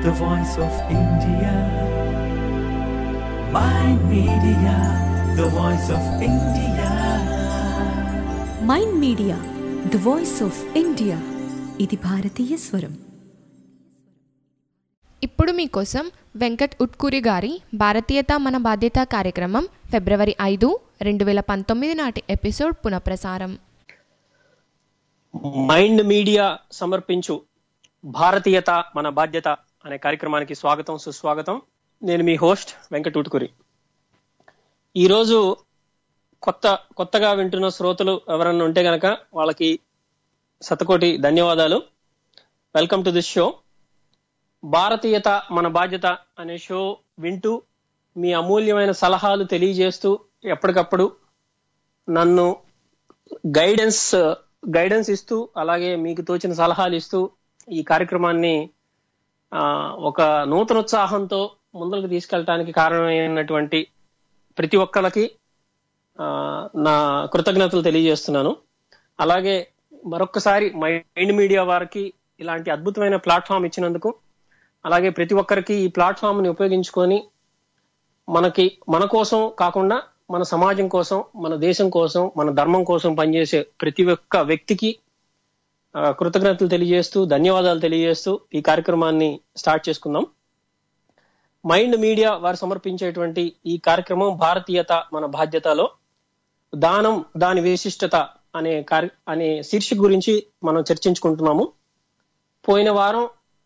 the voice of India. Mind Media, the voice of India. Mind Media the voice of India ఇది భారతీయ స్వరం ఇప్పుడు మీకోసం వెంకట్ ఉట్కూరి గారి భారతీయత మన బాధ్యత కార్యక్రమం ఫిబ్రవరి ఐదు రెండు వేల పంతొమ్మిది నాటి ఎపిసోడ్ పునఃప్రసారం మైండ్ మీడియా సమర్పించు భారతీయత మన బాధ్యత అనే కార్యక్రమానికి స్వాగతం సుస్వాగతం నేను మీ హోస్ట్ వెంకట ఉటుకురి ఈరోజు కొత్త కొత్తగా వింటున్న శ్రోతలు ఎవరన్నా ఉంటే గనక వాళ్ళకి శతకోటి ధన్యవాదాలు వెల్కమ్ టు దిస్ షో భారతీయత మన బాధ్యత అనే షో వింటూ మీ అమూల్యమైన సలహాలు తెలియజేస్తూ ఎప్పటికప్పుడు నన్ను గైడెన్స్ గైడెన్స్ ఇస్తూ అలాగే మీకు తోచిన సలహాలు ఇస్తూ ఈ కార్యక్రమాన్ని ఆ, ఒక నూతనోత్సాహంతో ముందుకు తీసుకెళ్ళటానికి కారణమైనటువంటి ప్రతి ఒక్కరికి ఆ, నా కృతజ్ఞతలు తెలియజేస్తున్నాను అలాగే మరొక్కసారి మైండ్ మీడియా వారికి ఇలాంటి అద్భుతమైన ప్లాట్ఫామ్ ఇచ్చినందుకు అలాగే ప్రతి ఒక్కరికి ఈ ప్లాట్ఫామ్ ని ఉపయోగించుకొని మనకి మన కోసం కాకుండా మన సమాజం కోసం మన దేశం కోసం మన ధర్మం కోసం పనిచేసే ప్రతి ఒక్క వ్యక్తికి ఆ, కృతజ్ఞతలు తెలియజేస్తూ ధన్యవాదాలు తెలియజేస్తూ ఈ కార్యక్రమాన్ని స్టార్ట్ చేసుకుందాం మైండ్ మీడియా వారు సమర్పించేటువంటి ఈ కార్యక్రమం భారతీయత మన బాధ్యతలో దానం దాని విశిష్టత అనే కార్య అనే శీర్షిక గురించి మనం చర్చించుకుంటున్నాము పోయిన వారం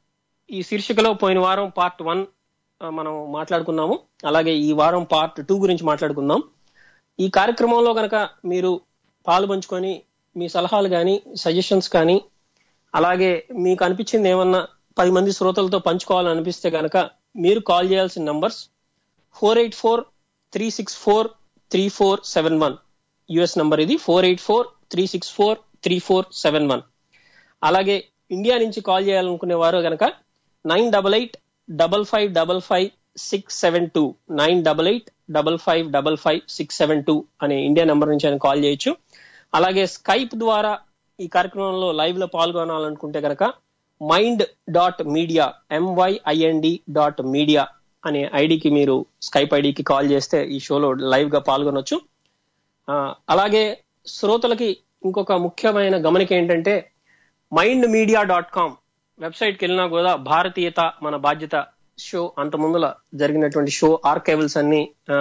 ఈ శీర్షికలో పోయిన వారం పార్ట్ వన్ మనం మాట్లాడుకున్నాము అలాగే ఈ వారం పార్ట్ టూ గురించి మాట్లాడుకుందాం ఈ కార్యక్రమంలో గనక మీరు పాలు పంచుకొని మీ సలహాలు కానీ సజెషన్స్ కానీ అలాగే మీకు అనిపించింది ఏమన్నా పది మంది శ్రోతలతో పంచుకోవాలని అనిపిస్తే గనక మీరు కాల్ చేయాల్సిన numbers four eight four three six four three four seven one US number ఇది four eight four three six four three four seven one అలాగే ఇండియా నుంచి కాల్ చేయాలనుకునే వారు గనక nine double eight double five double five six seven two nine double eight double five double five six seven two అనే India number నుంచి ఆయన call చేయొచ్చు అలాగే స్కైప్ ద్వారా ఈ కార్యక్రమంలో లైవ్ లో పాల్గొనాలనుకుంటే కనుక Mind dot Media M Y I N D dot media అనే ఐడికి మీరు స్కైప్ ఐడికి కాల్ చేస్తే ఈ షోలో లైవ్ గా పాల్గొనొచ్చు ఆ, అలాగే శ్రోతలకి ఇంకొక ముఖ్యమైన గమనిక ఏంటంటే మైండ్ మీడియా డాట్ కామ్ వెబ్సైట్కి వెళ్ళినా కూడా భారతీయత మన బాధ్యత షో అంత ముందుల జరిగినటువంటి షో ఆర్కైవల్స్ అన్ని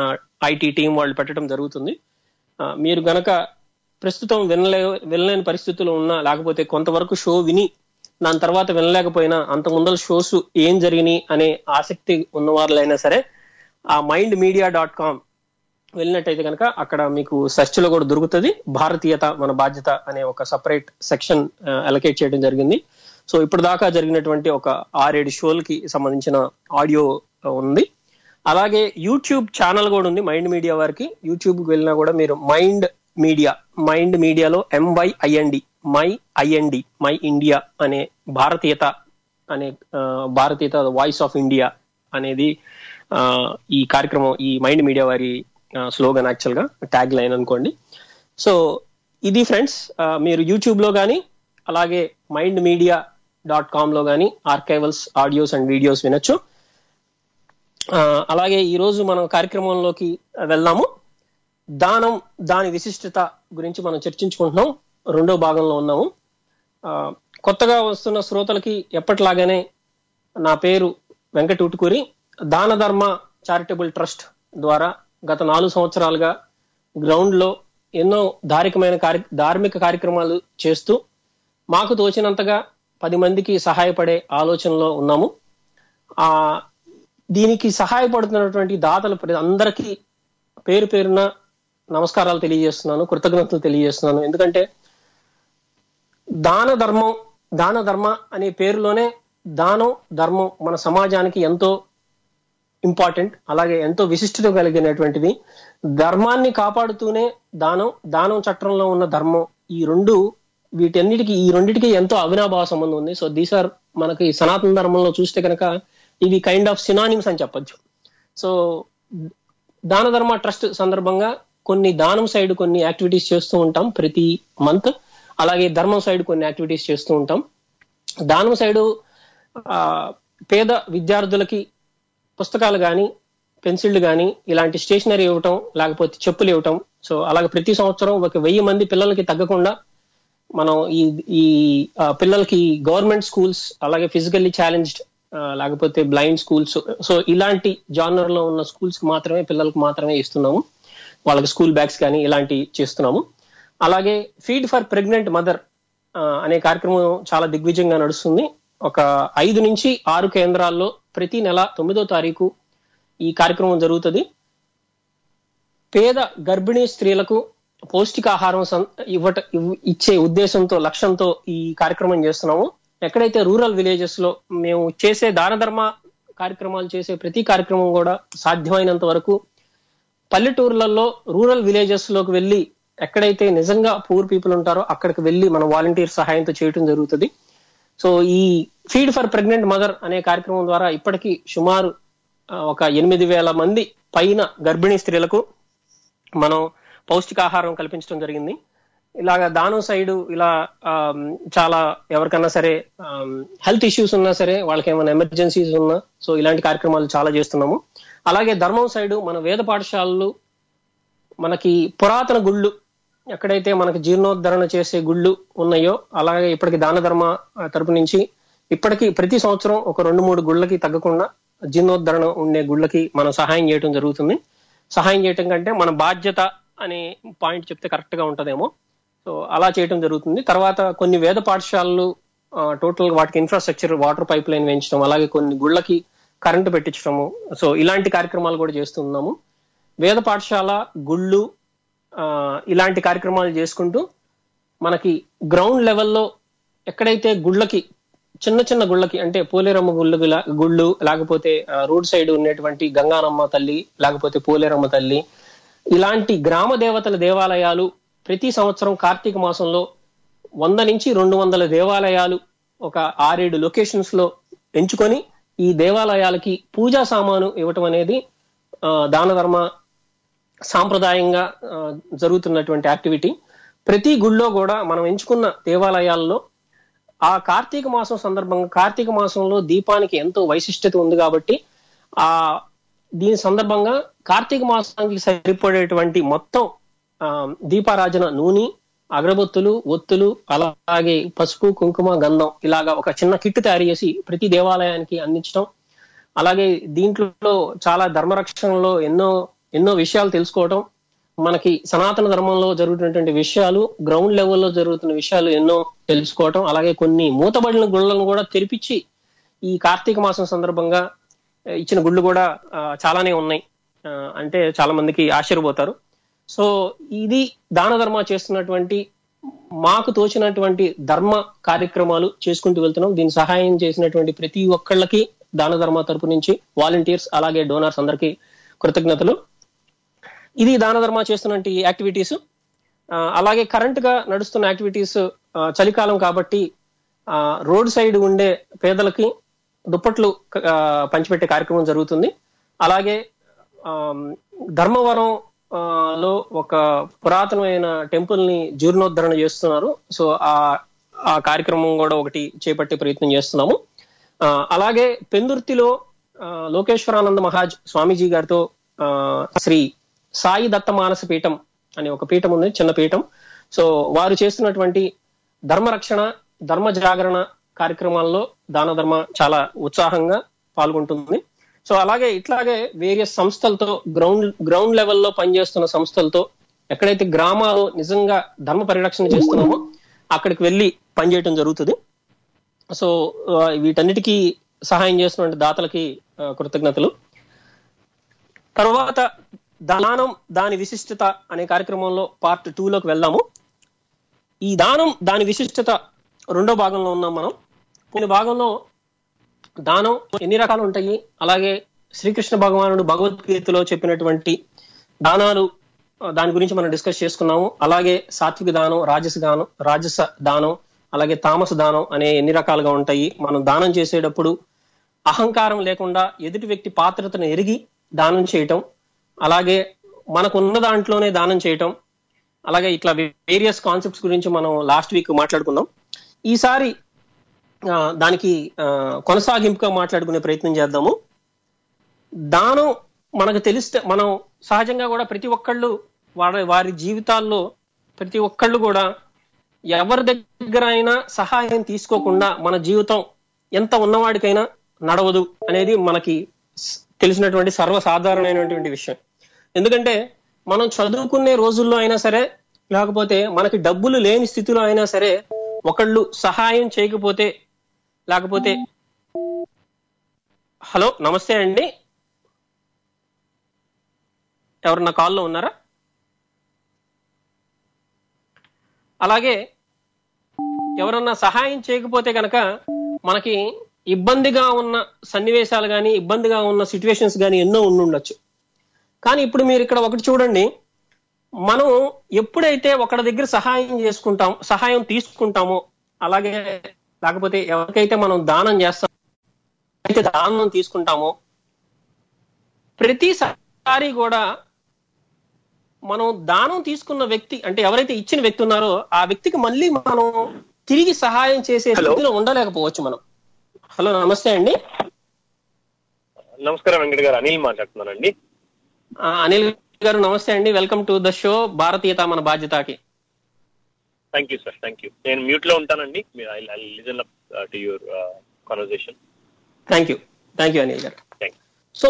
ఐటీ టీం వాళ్ళు పెట్టడం జరుగుతుంది ఆ, మీరు గనక ప్రస్తుతం వినలే వినలేని పరిస్థితుల్లో ఉన్నా లేకపోతే కొంతవరకు షో విని దాని తర్వాత వినలేకపోయినా అంత ముందల షోస్ ఏం జరిగినాయి అనే ఆసక్తి ఉన్నవారులైనా సరే ఆ మైండ్ మీడియా డాట్ కామ్ వెళ్ళినట్టయితే కనుక అక్కడ మీకు సెర్చ్ లో కూడా దొరుకుతుంది భారతీయత మన బాధ్యత అనే ఒక సపరేట్ సెక్షన్ అలొకేట్ చేయడం జరిగింది సో ఇప్పుడు దాకా జరిగినటువంటి ఒక ఆరేడు షోలకి సంబంధించిన ఆడియో ఉంది అలాగే యూట్యూబ్ ఛానల్ కూడా ఉంది మైండ్ మీడియా వారికి యూట్యూబ్ కి వెళ్ళినా కూడా మీరు మైండ్ మీడియా మైండ్ మీడియాలో M Y I N D my I N D my India అనే భారతీయత అనే ఆ, భారతీయత వాయిస్ ఆఫ్ ఇండియా అనేది ఆ, ఈ కార్యక్రమం ఈ మైండ్ మీడియా వారి స్లోగన్ యాక్చువల్ గా ట్యాగ్ లైన్ అనుకోండి సో ఇది ఫ్రెండ్స్ మీరు యూట్యూబ్ లో కానీ అలాగే మైండ్ మీడియా డాట్ కామ్ లో కానీ ఆర్కైవల్స్ ఆడియోస్ అండ్ వీడియోస్ వినొచ్చు ఆ, అలాగే ఈ రోజు మనం కార్యక్రమంలోకి వెళ్దాము దానం దాని విశిష్టత గురించి మనం చర్చించుకుంటున్నాం రెండో భాగంలో ఉన్నాము ఆ, కొత్తగా వస్తున్న శ్రోతలకి ఎప్పటిలాగానే నా పేరు వెంకట ఉటుకూరి దాన ధర్మ చారిటబుల్ ట్రస్ట్ ద్వారా గత నాలుగు సంవత్సరాలుగా గ్రౌండ్ లో ఎన్నో ధార్మికమైన కార్య ధార్మిక కార్యక్రమాలు చేస్తూ మాకు తోచినంతగా పది మందికి సహాయపడే ఆలోచనలో ఉన్నాము ఆ దీనికి సహాయపడుతున్నటువంటి దాతలు ప్రతి- అందరికీ పేరు పేరున నమస్కారాలు తెలియజేస్తున్నాను కృతజ్ఞతలు తెలియజేస్తున్నాను ఎందుకంటే దాన ధర్మం దాన ధర్మ అనే పేరులోనే దానం ధర్మం మన సమాజానికి ఎంతో ఇంపార్టెంట్ అలాగే ఎంతో విశిష్టత కలిగినటువంటిది ధర్మాన్ని కాపాడుతూనే దానం దానం చట్టంలో ఉన్న ధర్మం ఈ రెండు వీటన్నిటికి ఈ రెండిటికి ఎంతో అవినాభావ సంబంధం ఉంది సో దీస్ ఆర్ మనకి సనాతన ధర్మంలో చూస్తే కనుక ఇవి కైండ్ ఆఫ్ సినానిమ్స్ అని చెప్పొచ్చు సో దాన ధర్మ ట్రస్ట్ సందర్భంగా కొన్ని దానం సైడ్ కొన్ని యాక్టివిటీస్ చేస్తూ ఉంటాం ప్రతి మంత్ అలాగే ధర్మం సైడ్ కొన్ని యాక్టివిటీస్ చేస్తూ ఉంటాం దానం సైడ్ పేద విద్యార్థులకి పుస్తకాలు కానీ పెన్సిళ్ళు కానీ ఇలాంటి స్టేషనరీ ఇవ్వటం లేకపోతే చెప్పులు ఇవ్వటం సో అలాగే ప్రతి సంవత్సరం ఒక వెయ్యి మంది పిల్లలకి తగ్గకుండా మనం ఈ ఈ ఆ, పిల్లలకి గవర్నమెంట్ స్కూల్స్ అలాగే ఫిజికల్లీ ఛాలెంజ్డ్ లేకపోతే బ్లైండ్ స్కూల్స్ సో ఇలాంటి జానర్ లో ఉన్న స్కూల్స్ కి మాత్రమే పిల్లలకు మాత్రమే ఇస్తున్నాము వాళ్ళకి స్కూల్ బ్యాగ్స్ కానీ ఇలాంటి చేస్తున్నాము అలాగే ఫీడ్ ఫర్ ప్రెగ్నెంట్ మదర్ అనే కార్యక్రమం చాలా దిగ్విజయంగా నడుస్తుంది ఒక ఐదు నుంచి ఆరు కేంద్రాల్లో ప్రతి నెల తొమ్మిదో తారీఖు ఈ కార్యక్రమం జరుగుతుంది పేద గర్భిణీ స్త్రీలకు పౌష్టికాహారం సం- ఇవ్వట ఇవ్- ఇచ్చే ఉద్దేశంతో లక్ష్యంతో ఈ కార్యక్రమం చేస్తున్నాము ఎక్కడైతే రూరల్ విలేజెస్ లో మేము చేసే దాన ధర్మ కార్యక్రమాలు చేసే ప్రతి కార్యక్రమం కూడా సాధ్యమైనంత వరకు పల్లెటూర్లలో రూరల్ విలేజెస్ లోకి వెళ్ళి ఎక్కడైతే నిజంగా పూర్ పీపుల్ ఉంటారో అక్కడికి వెళ్ళి మన వాలంటీర్ సహాయంతో చేయటం జరుగుతుంది సో ఈ ఫీడ్ ఫర్ ప్రెగ్నెంట్ మదర్ అనే కార్యక్రమం ద్వారా ఇప్పటికీ సుమారు ఆ, ఒక ఎనిమిది వేల మంది పైన గర్భిణీ స్త్రీలకు మనం పౌష్టికాహారం కల్పించడం జరిగింది ఇలాగా దానం సైడ్ ఇలా ఆమ్, చాలా ఎవరికన్నా సరే హెల్త్ ఇష్యూస్ ఉన్నా సరే వాళ్ళకి ఏమైనా ఎమర్జెన్సీస్ ఉన్నా సో ఇలాంటి కార్యక్రమాలు చాలా చేస్తున్నాము అలాగే ధర్మం సైడ్ మన వేద పాఠశాలలు మనకి పురాతన గుళ్ళు ఎక్కడైతే మనకి జీర్ణోద్ధరణ చేసే గుళ్ళు ఉన్నాయో అలాగే ఇప్పటికి దాన ధర్మ ఆ, తరపు నుంచి ఇప్పటికి ప్రతి సంవత్సరం ఒక రెండు మూడు గుళ్ళకి తగ్గకుండా జీర్ణోద్ధరణ ఉండే గుళ్ళకి మనం సహాయం చేయడం జరుగుతుంది సహాయం చేయటం కంటే మన బాధ్యత అనే పాయింట్ చెప్తే కరెక్ట్ గా ఉంటదేమో సో అలా చేయటం జరుగుతుంది తర్వాత కొన్ని వేద పాఠశాలలు టోటల్ వాటికి ఇన్ఫ్రాస్ట్రక్చర్ వాటర్ పైప్ లైన్ వేయించడం అలాగే కొన్ని గుళ్ళకి కరెంటు పెట్టించడము సో ఇలాంటి కార్యక్రమాలు కూడా చేస్తున్నాము వేద పాఠశాల గుళ్ళు ఆ, ఇలాంటి కార్యక్రమాలు చేసుకుంటూ మనకి గ్రౌండ్ లెవెల్లో ఎక్కడైతే గుళ్ళకి చిన్న చిన్న గుళ్ళకి అంటే పోలేరమ్మ గుళ్ళు గుళ్ళు లేకపోతే ఆ, రోడ్ సైడ్ ఉన్నటువంటి గంగానమ్మ తల్లి లేకపోతే పోలేరమ్మ తల్లి ఇలాంటి గ్రామ దేవతల దేవాలయాలు ప్రతి సంవత్సరం కార్తీక మాసంలో వంద నుంచి రెండు వందల దేవాలయాలు ఒక ఆరేడు లొకేషన్స్ లో ఎంచుకొని ఈ దేవాలయాలకి పూజా సామాను ఇవ్వటం అనేది ఆ, దాన ధర్మ సాంప్రదాయంగా ఆ, జరుగుతున్నటువంటి యాక్టివిటీ ప్రతి గుళ్ళో కూడా మనం ఎంచుకున్న దేవాలయాల్లో ఆ కార్తీక మాసం సందర్భంగా కార్తీక మాసంలో దీపానికి ఎంతో వైశిష్టత ఉంది కాబట్టి ఆ దీని సందర్భంగా కార్తీక మాసానికి సరిపడేటువంటి మొత్తం ఆ, దీపారాజన నూనె అగరబత్తులు ఒత్తులు అలాగే పసుపు కుంకుమ గంధం ఇలాగా ఒక చిన్న కిట్ తయారు చేసి ప్రతి దేవాలయానికి అందించడం అలాగే దీంట్లో చాలా ధర్మరక్షణలో ఎన్నో ఎన్నో విషయాలు తెలుసుకోవటం మనకి సనాతన ధర్మంలో జరుగుతున్నటువంటి విషయాలు గ్రౌండ్ లెవెల్లో జరుగుతున్న విషయాలు ఎన్నో తెలుసుకోవటం అలాగే కొన్ని మూతబడిన గుళ్ళను కూడా తెరిపించి ఈ కార్తీక మాసం సందర్భంగా ఆ, ఇచ్చిన గుళ్ళు కూడా ఆ, చాలానే ఉన్నాయి ఆ, అంటే చాలా మందికి ఆశ్చర్యపోతారు సో ఇది దాన ధర్మ చేస్తున్నటువంటి మాకు తోచినటువంటి ధర్మ కార్యక్రమాలు చేసుకుంటూ వెళ్తున్నాం దీని సహాయం చేసినటువంటి ప్రతి ఒక్కళ్ళకి దాన ధర్మ తరపు నుంచి వాలంటీర్స్ అలాగే డోనర్స్ అందరికీ కృతజ్ఞతలు ఇది దాన ధర్మ చేస్తున్నటువంటి యాక్టివిటీస్ ఆ, అలాగే కరెంట్ గా నడుస్తున్న యాక్టివిటీస్ ఆ, చలికాలం కాబట్టి ఆ, రోడ్ సైడ్ ఉండే పేదలకి దుప్పట్లు ఆ, పంచిపెట్టే కార్యక్రమం జరుగుతుంది అలాగే ఆమ్, ధర్మవరం ఆ, లో ఒక పురాతనమైన టెంపుల్ ని జీర్ణోద్ధరణ చేస్తున్నారు సో ఆ ఆ కార్యక్రమం కూడా ఒకటి చేపట్టే ప్రయత్నం చేస్తున్నాము ఆ, అలాగే పెందుర్తిలో ఆ, లోకేశ్వరానంద మహాజ్ స్వామీజీ గారితో ఆ, శ్రీ సాయి దత్త మానస పీఠం అనే ఒక పీఠం ఉంది చిన్న పీఠం సో వారు చేస్తున్నటువంటి ధర్మరక్షణ ధర్మ జాగరణ కార్యక్రమాల్లో దాన ధర్మ చాలా ఉత్సాహంగా పాల్గొంటుంది సో అలాగే ఇట్లాగే వేరియస్ సంస్థలతో గ్రౌండ్ గ్రౌండ్ లెవెల్లో పనిచేస్తున్న సంస్థలతో ఎక్కడైతే గ్రామాలు నిజంగా ధర్మ పరిరక్షణ చేస్తున్నామో అక్కడికి వెళ్ళి పనిచేయటం జరుగుతుంది సో ఆ, వీటన్నిటికీ సహాయం చేస్తున్న దాతలకి ఆ, కృతజ్ఞతలు తర్వాత దానం దాని విశిష్టత అనే కార్యక్రమంలో పార్ట్ టూ లోకి వెళ్దాము ఈ దానం దాని విశిష్టత రెండో భాగంలో ఉన్నాం మనం కొన్ని భాగంలో దానం ఎన్ని రకాలు ఉంటాయి అలాగే శ్రీకృష్ణ భగవానుడు భగవద్గీతలో చెప్పినటువంటి దానాలు ఆ, దాని గురించి మనం డిస్కస్ చేసుకున్నాము అలాగే సాత్విక దానం రాజస దానం రాజస దానం అలాగే తామస దానం అనే ఎన్ని రకాలుగా ఉంటాయి మనం దానం చేసేటప్పుడు అహంకారం లేకుండా ఎదుటి వ్యక్తి పాత్రతను ఎరిగి దానం చేయటం అలాగే మనకున్న దాంట్లోనే దానం చేయటం అలాగే ఇట్లా వేరియస్ కాన్సెప్ట్స్ గురించి మనం లాస్ట్ వీక్ మాట్లాడుకున్నాం ఈసారి ఆ, దానికి ఆ, కొనసాగింపుగా మాట్లాడుకునే ప్రయత్నం చేద్దాము దానం మనకు తెలిస్తే మనం సహజంగా కూడా ప్రతి ఒక్కళ్ళు వారి వారి జీవితాల్లో ప్రతి ఒక్కళ్ళు కూడా ఎవరి దగ్గర అయినా సహాయం తీసుకోకుండా మన జీవితం ఎంత ఉన్నవాడికైనా నడవదు అనేది మనకి స్- తెలిసినటువంటి సర్వసాధారణమైనటువంటి విషయం ఎందుకంటే మనం చదువుకునే రోజుల్లో అయినా సరే లేకపోతే మనకి డబ్బులు లేని స్థితిలో అయినా సరే ఒకళ్ళు సహాయం చేయకపోతే లేకపోతే హలో నమస్తే అండి ఎవరన్నా కాల్లో ఉన్నారా అలాగే ఎవరన్నా సహాయం చేయకపోతే కనుక మనకి ఇబ్బందిగా ఉన్న సన్నివేశాలు కానీ ఇబ్బందిగా ఉన్న సిచ్యువేషన్స్ కానీ ఎన్నో ఉండుండొచ్చు కానీ ఇప్పుడు మీరు ఇక్కడ ఒకటి చూడండి మనం ఎప్పుడైతే ఒకరి దగ్గర సహాయం చేసుకుంటాం సహాయం తీసుకుంటామో అలాగే లేకపోతే ఎవరికైతే మనం దానం చేస్తాం అయితే దానం తీసుకుంటామో ప్రతిసారి కూడా మనం దానం తీసుకున్న వ్యక్తి అంటే ఎవరైతే ఇచ్చిన వ్యక్తి ఉన్నారో ఆ వ్యక్తికి మళ్ళీ మనం తిరిగి సహాయం చేసే Hello. స్థితిలో ఉండలేకపోవచ్చు మనం హలో నమస్తే అండి నమస్కారం వెంకట గారు అనిల్ మాట్లాడుతున్నానండి ఆ, అనిల్ గారు నమస్తే అండి వెల్కమ్ టు ద షో భారతీయత మన బాధ్యతకి thank you sir thank you నేను మ్యూట్ లో ఉంటానండి మీరు I listen up to your conversation thank you thank you Anil garu thank so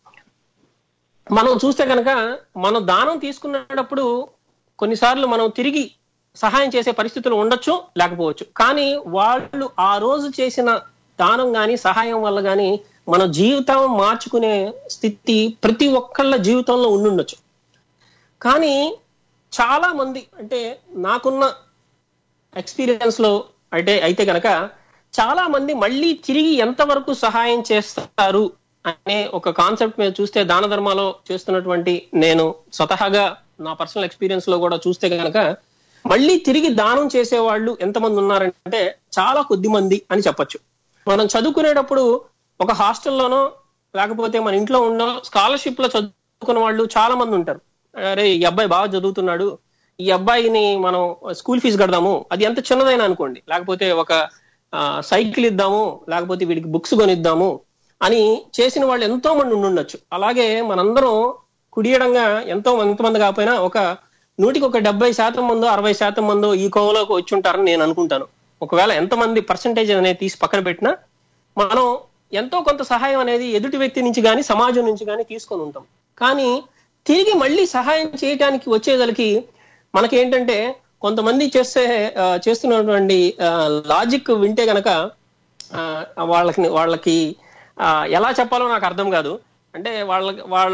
మనం చూస్తే కనుక మనం దానం తీసుకునేటప్పుడు కొన్నిసార్లు మనం తిరిగి సహాయం చేసే పరిస్థితులు ఉండొచ్చు లేకపోవచ్చు కానీ వాళ్ళు ఆ రోజు చేసిన దానం గాని సహాయం వల్ల గాని మన జీవితం మార్చుకునే స్థితి ప్రతి ఒక్కళ్ళ జీవితంలో ఉండుండొచ్చు కానీ చాలా మంది అంటే నాకున్న ఎక్స్పీరియన్స్ లో అయితే అయితే గనక చాలా మంది మళ్ళీ తిరిగి ఎంతవరకు సహాయం చేస్తారు అనే ఒక కాన్సెప్ట్ మీద చూస్తే దాన ధర్మాలో చేస్తున్నటువంటి నేను స్వతహాగా నా పర్సనల్ ఎక్స్పీరియన్స్ లో కూడా చూస్తే గనక మళ్ళీ తిరిగి దానం చేసే వాళ్ళు ఎంతమంది ఉన్నారంటే చాలా కొద్ది మంది అని చెప్పొచ్చు మనం చదువుకునేటప్పుడు ఒక హాస్టల్లోనో లేకపోతే మన ఇంట్లో ఉండో స్కాలర్షిప్ లో చదువుకున్న వాళ్ళు చాలా మంది ఉంటారు అరే ఈ అబ్బాయి బాగా చదువుతున్నాడు ఈ అబ్బాయిని మనం స్కూల్ ఫీజు కడదాము అది ఎంత చిన్నదైనా అనుకోండి లేకపోతే ఒక ఆ, సైకిల్ ఇద్దాము లేకపోతే వీడికి బుక్స్ కొనిద్దాము అని చేసిన వాళ్ళు ఎంతో మంది ఉండుండొచ్చు అలాగే మనందరం కుడియడంగా ఎంతో ఎంతమంది కాకపోయినా ఒక నూటికి ఒక డెబ్బై శాతం మందో అరవై శాతం మందో ఈ కోవలోకి వచ్చి ఉంటారని నేను అనుకుంటాను ఒకవేళ ఎంతమంది పర్సంటేజ్ అనేది తీసి పక్కన పెట్టినా మనం ఎంతో కొంత సహాయం అనేది ఎదుటి వ్యక్తి నుంచి కానీ సమాజం నుంచి కానీ తీసుకొని ఉంటాం కానీ తిరిగి మళ్ళీ సహాయం చేయడానికి వచ్చేదలకి మనకి ఏంటంటే కొంతమంది చేసే ఆ, చేస్తున్నటువంటి లాజిక్ వింటే గనక ఆ, వాళ్ళకి వాళ్ళకి ఆ, ఎలా చెప్పాలో నాకు అర్థం కాదు అంటే వాళ్ళ వాళ్ళ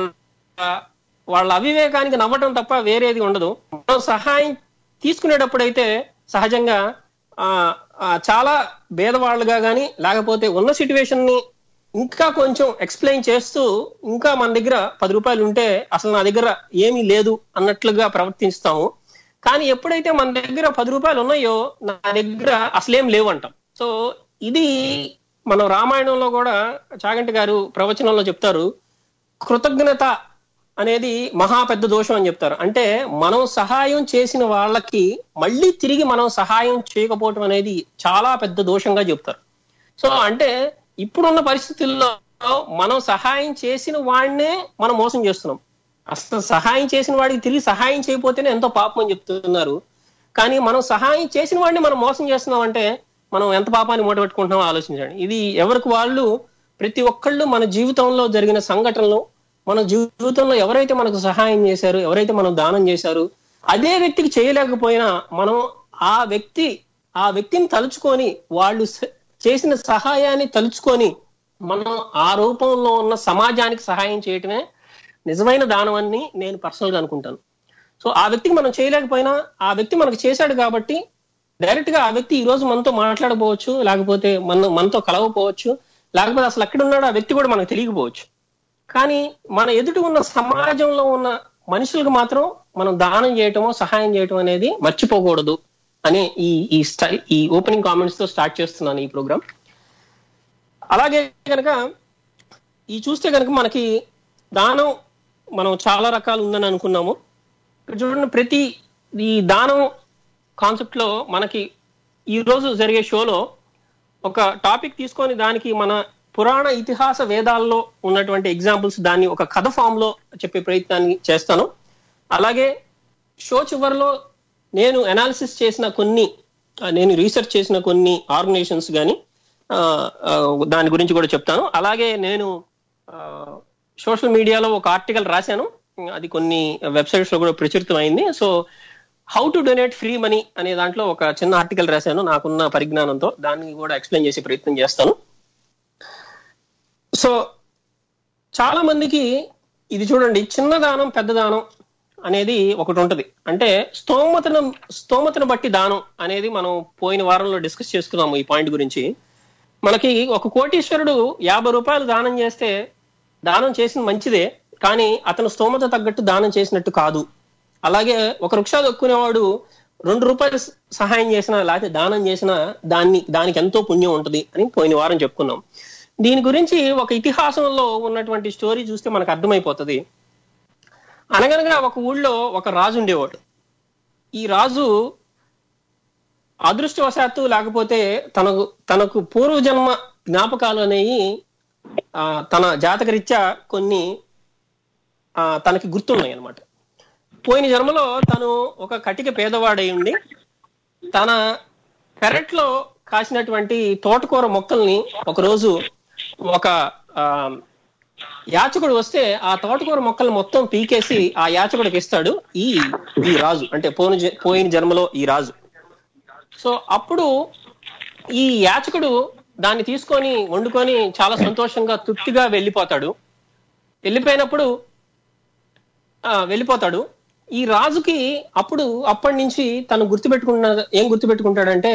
వాళ్ళ అవివేకానికి నవ్వటం తప్ప వేరేది ఉండదు మనం సహాయం తీసుకునేటప్పుడు అయితే సహజంగా ఆ ఆ, చాలా భేదవాళ్ళుగా కానీ లేకపోతే ఉన్న సిచ్యువేషన్ ని ఇంకా కొంచెం ఎక్స్ప్లెయిన్ చేస్తూ ఇంకా మన దగ్గర పది రూపాయలు ఉంటే అసలు నా దగ్గర ఏమీ లేదు అన్నట్లుగా ప్రవర్తిస్తాము కానీ ఎప్పుడైతే మన దగ్గర పది రూపాయలు ఉన్నాయో నా దగ్గర అసలేం లేవు అంటాం సో ఇది మనం రామాయణంలో కూడా చాగంటి గారు ప్రవచనంలో చెప్తారు కృతజ్ఞత అనేది మహా పెద్ద దోషం అని చెప్తారు అంటే మనం సహాయం చేసిన వాళ్ళకి మళ్ళీ తిరిగి మనం సహాయం చేయకపోవటం అనేది చాలా పెద్ద దోషంగా చెప్తారు సో అంటే ఇప్పుడున్న పరిస్థితుల్లో మనం సహాయం చేసిన వాడినే మనం మోసం చేస్తున్నాం అసలు సహాయం చేసిన వాడికి తిరిగి సహాయం చేయకపోతేనే ఎంతో పాపం అని చెప్తున్నారు కానీ మనం సహాయం చేసిన వాడిని మనం మోసం చేస్తున్నాం అంటే మనం ఎంత పాపాన్ని మూటపెట్టుకుంటున్నామో ఆలోచించండి ఇది ఎవరికి వాళ్ళు ప్రతి ఒక్కళ్ళు మన జీవితంలో జరిగిన సంఘటనలు మన జీవితంలో ఎవరైతే మనకు సహాయం చేశారు ఎవరైతే మనం దానం చేశారు అదే వ్యక్తికి చేయలేకపోయినా మనం ఆ వ్యక్తి ఆ వ్యక్తిని తలుచుకొని వాళ్ళు స- చేసిన సహాయాన్ని తలుచుకొని మనం ఆ రూపంలో ఉన్న సమాజానికి సహాయం చేయటమే నిజమైన దానం అని నేను పర్సనల్ గా అనుకుంటాను సో ఆ వ్యక్తికి మనం చేయలేకపోయినా ఆ వ్యక్తి మనకు చేశాడు కాబట్టి డైరెక్ట్ గా ఆ వ్యక్తి ఈ రోజు మనతో మాట్లాడకపోవచ్చు లేకపోతే మన మనతో కలవకపోవచ్చు లేకపోతే అసలు ఎక్కడ ఉన్నాడో ఆ వ్యక్తి కూడా మనకు తెలియకపోవచ్చు కానీ మన ఎదుటి ఉన్న సమాజంలో ఉన్న మనుషులకు మాత్రం మనం దానం చేయటమో సహాయం చేయటం అనేది మర్చిపోకూడదు అనే ఈ ఈ స్టై ఈ ఓపెనింగ్ కామెంట్స్ తో స్టార్ట్ చేస్తున్నాను ఈ ప్రోగ్రామ్ అలాగే కనుక ఈ చూస్తే కనుక మనకి దానం మనం చాలా రకాలు ఉందని అనుకున్నాము ఇక్కడ చూడండి ప్రతి ఈ దానం కాన్సెప్ట్ లో మనకి ఈ రోజు జరిగే షోలో ఒక టాపిక్ తీసుకొని దానికి మన పురాణ ఇతిహాస వేదాల్లో ఉన్నటువంటి ఎగ్జాంపుల్స్ దాన్ని ఒక కథ ఫామ్ లో చెప్పే ప్రయత్నాన్ని చేస్తాను అలాగే షో చివరిలో నేను అనాలిసిస్ చేసిన కొన్ని ఆ, నేను రీసెర్చ్ చేసిన కొన్ని ఆర్గనైజేషన్స్ కానీ దాని గురించి కూడా చెప్తాను అలాగే నేను సోషల్ మీడియాలో ఒక ఆర్టికల్ రాశాను అది కొన్ని వెబ్సైట్స్ లో కూడా ప్రచురితం అయింది so how to donate free money అనే దాంట్లో ఒక చిన్న ఆర్టికల్ రాశాను నాకున్న పరిజ్ఞానంతో దాన్ని కూడా ఎక్స్ప్లెయిన్ చేసే ప్రయత్నం చేస్తాను సో చాలా మందికి ఇది చూడండి చిన్న దానం పెద్ద దానం అనేది ఒకటి ఉంటది అంటే స్తోమతను స్తోమతను బట్టి దానం అనేది మనం పోయిన వారంలో డిస్కస్ చేసుకున్నాము ఈ పాయింట్ గురించి మనకి ఒక కోటీశ్వరుడు యాభై రూపాయలు దానం చేస్తే దానం చేసిన మంచిదే కానీ అతను స్తోమత తగ్గట్టు దానం చేసినట్టు కాదు అలాగే ఒక వృక్షాలు దొక్కునేవాడు రెండు రూపాయలు సహాయం చేసినా లేకపోతే దానం చేసినా దాన్ని దానికి ఎంతో పుణ్యం ఉంటది అని పోయిన వారం చెప్పుకున్నాం దీని గురించి ఒక ఇతిహాసంలో ఉన్నటువంటి స్టోరీ చూస్తే మనకు అర్థమైపోతుంది అనగనగా ఒక ఊళ్ళో ఒక రాజు ఉండేవాడు ఈ రాజు అదృష్టవశాత్తు లేకపోతే తనకు తనకు పూర్వజన్మ జ్ఞాపకాలు అనేవి ఆ, తన జాతకరీత్యా కొన్ని ఆ, తనకి గుర్తున్నాయి అన్నమాట పోయిన జన్మలో తను ఒక కటిక పేదవాడై ఉండి తన పెరట్లో కాసినటువంటి తోటకూర మొక్కల్ని ఒకరోజు ఒక ఆ, యాచకుడు వస్తే ఆ తోటకూర మొక్కలు మొత్తం పీకేసి ఆ యాచకుడికి ఇస్తాడు ఈ ఈ రాజు అంటే పోయిన జ- పోయిన జన్మలో ఈ రాజు సో అప్పుడు ఈ యాచకుడు దాన్ని తీసుకొని వండుకొని చాలా సంతోషంగా తృప్తిగా వెళ్ళిపోతాడు వెళ్ళిపోయినప్పుడు ఆ, వెళ్ళిపోతాడు ఈ రాజుకి అప్పుడు అప్పటి నుంచి తను గుర్తుపెట్టుకున్న ఏం గుర్తుపెట్టుకుంటాడంటే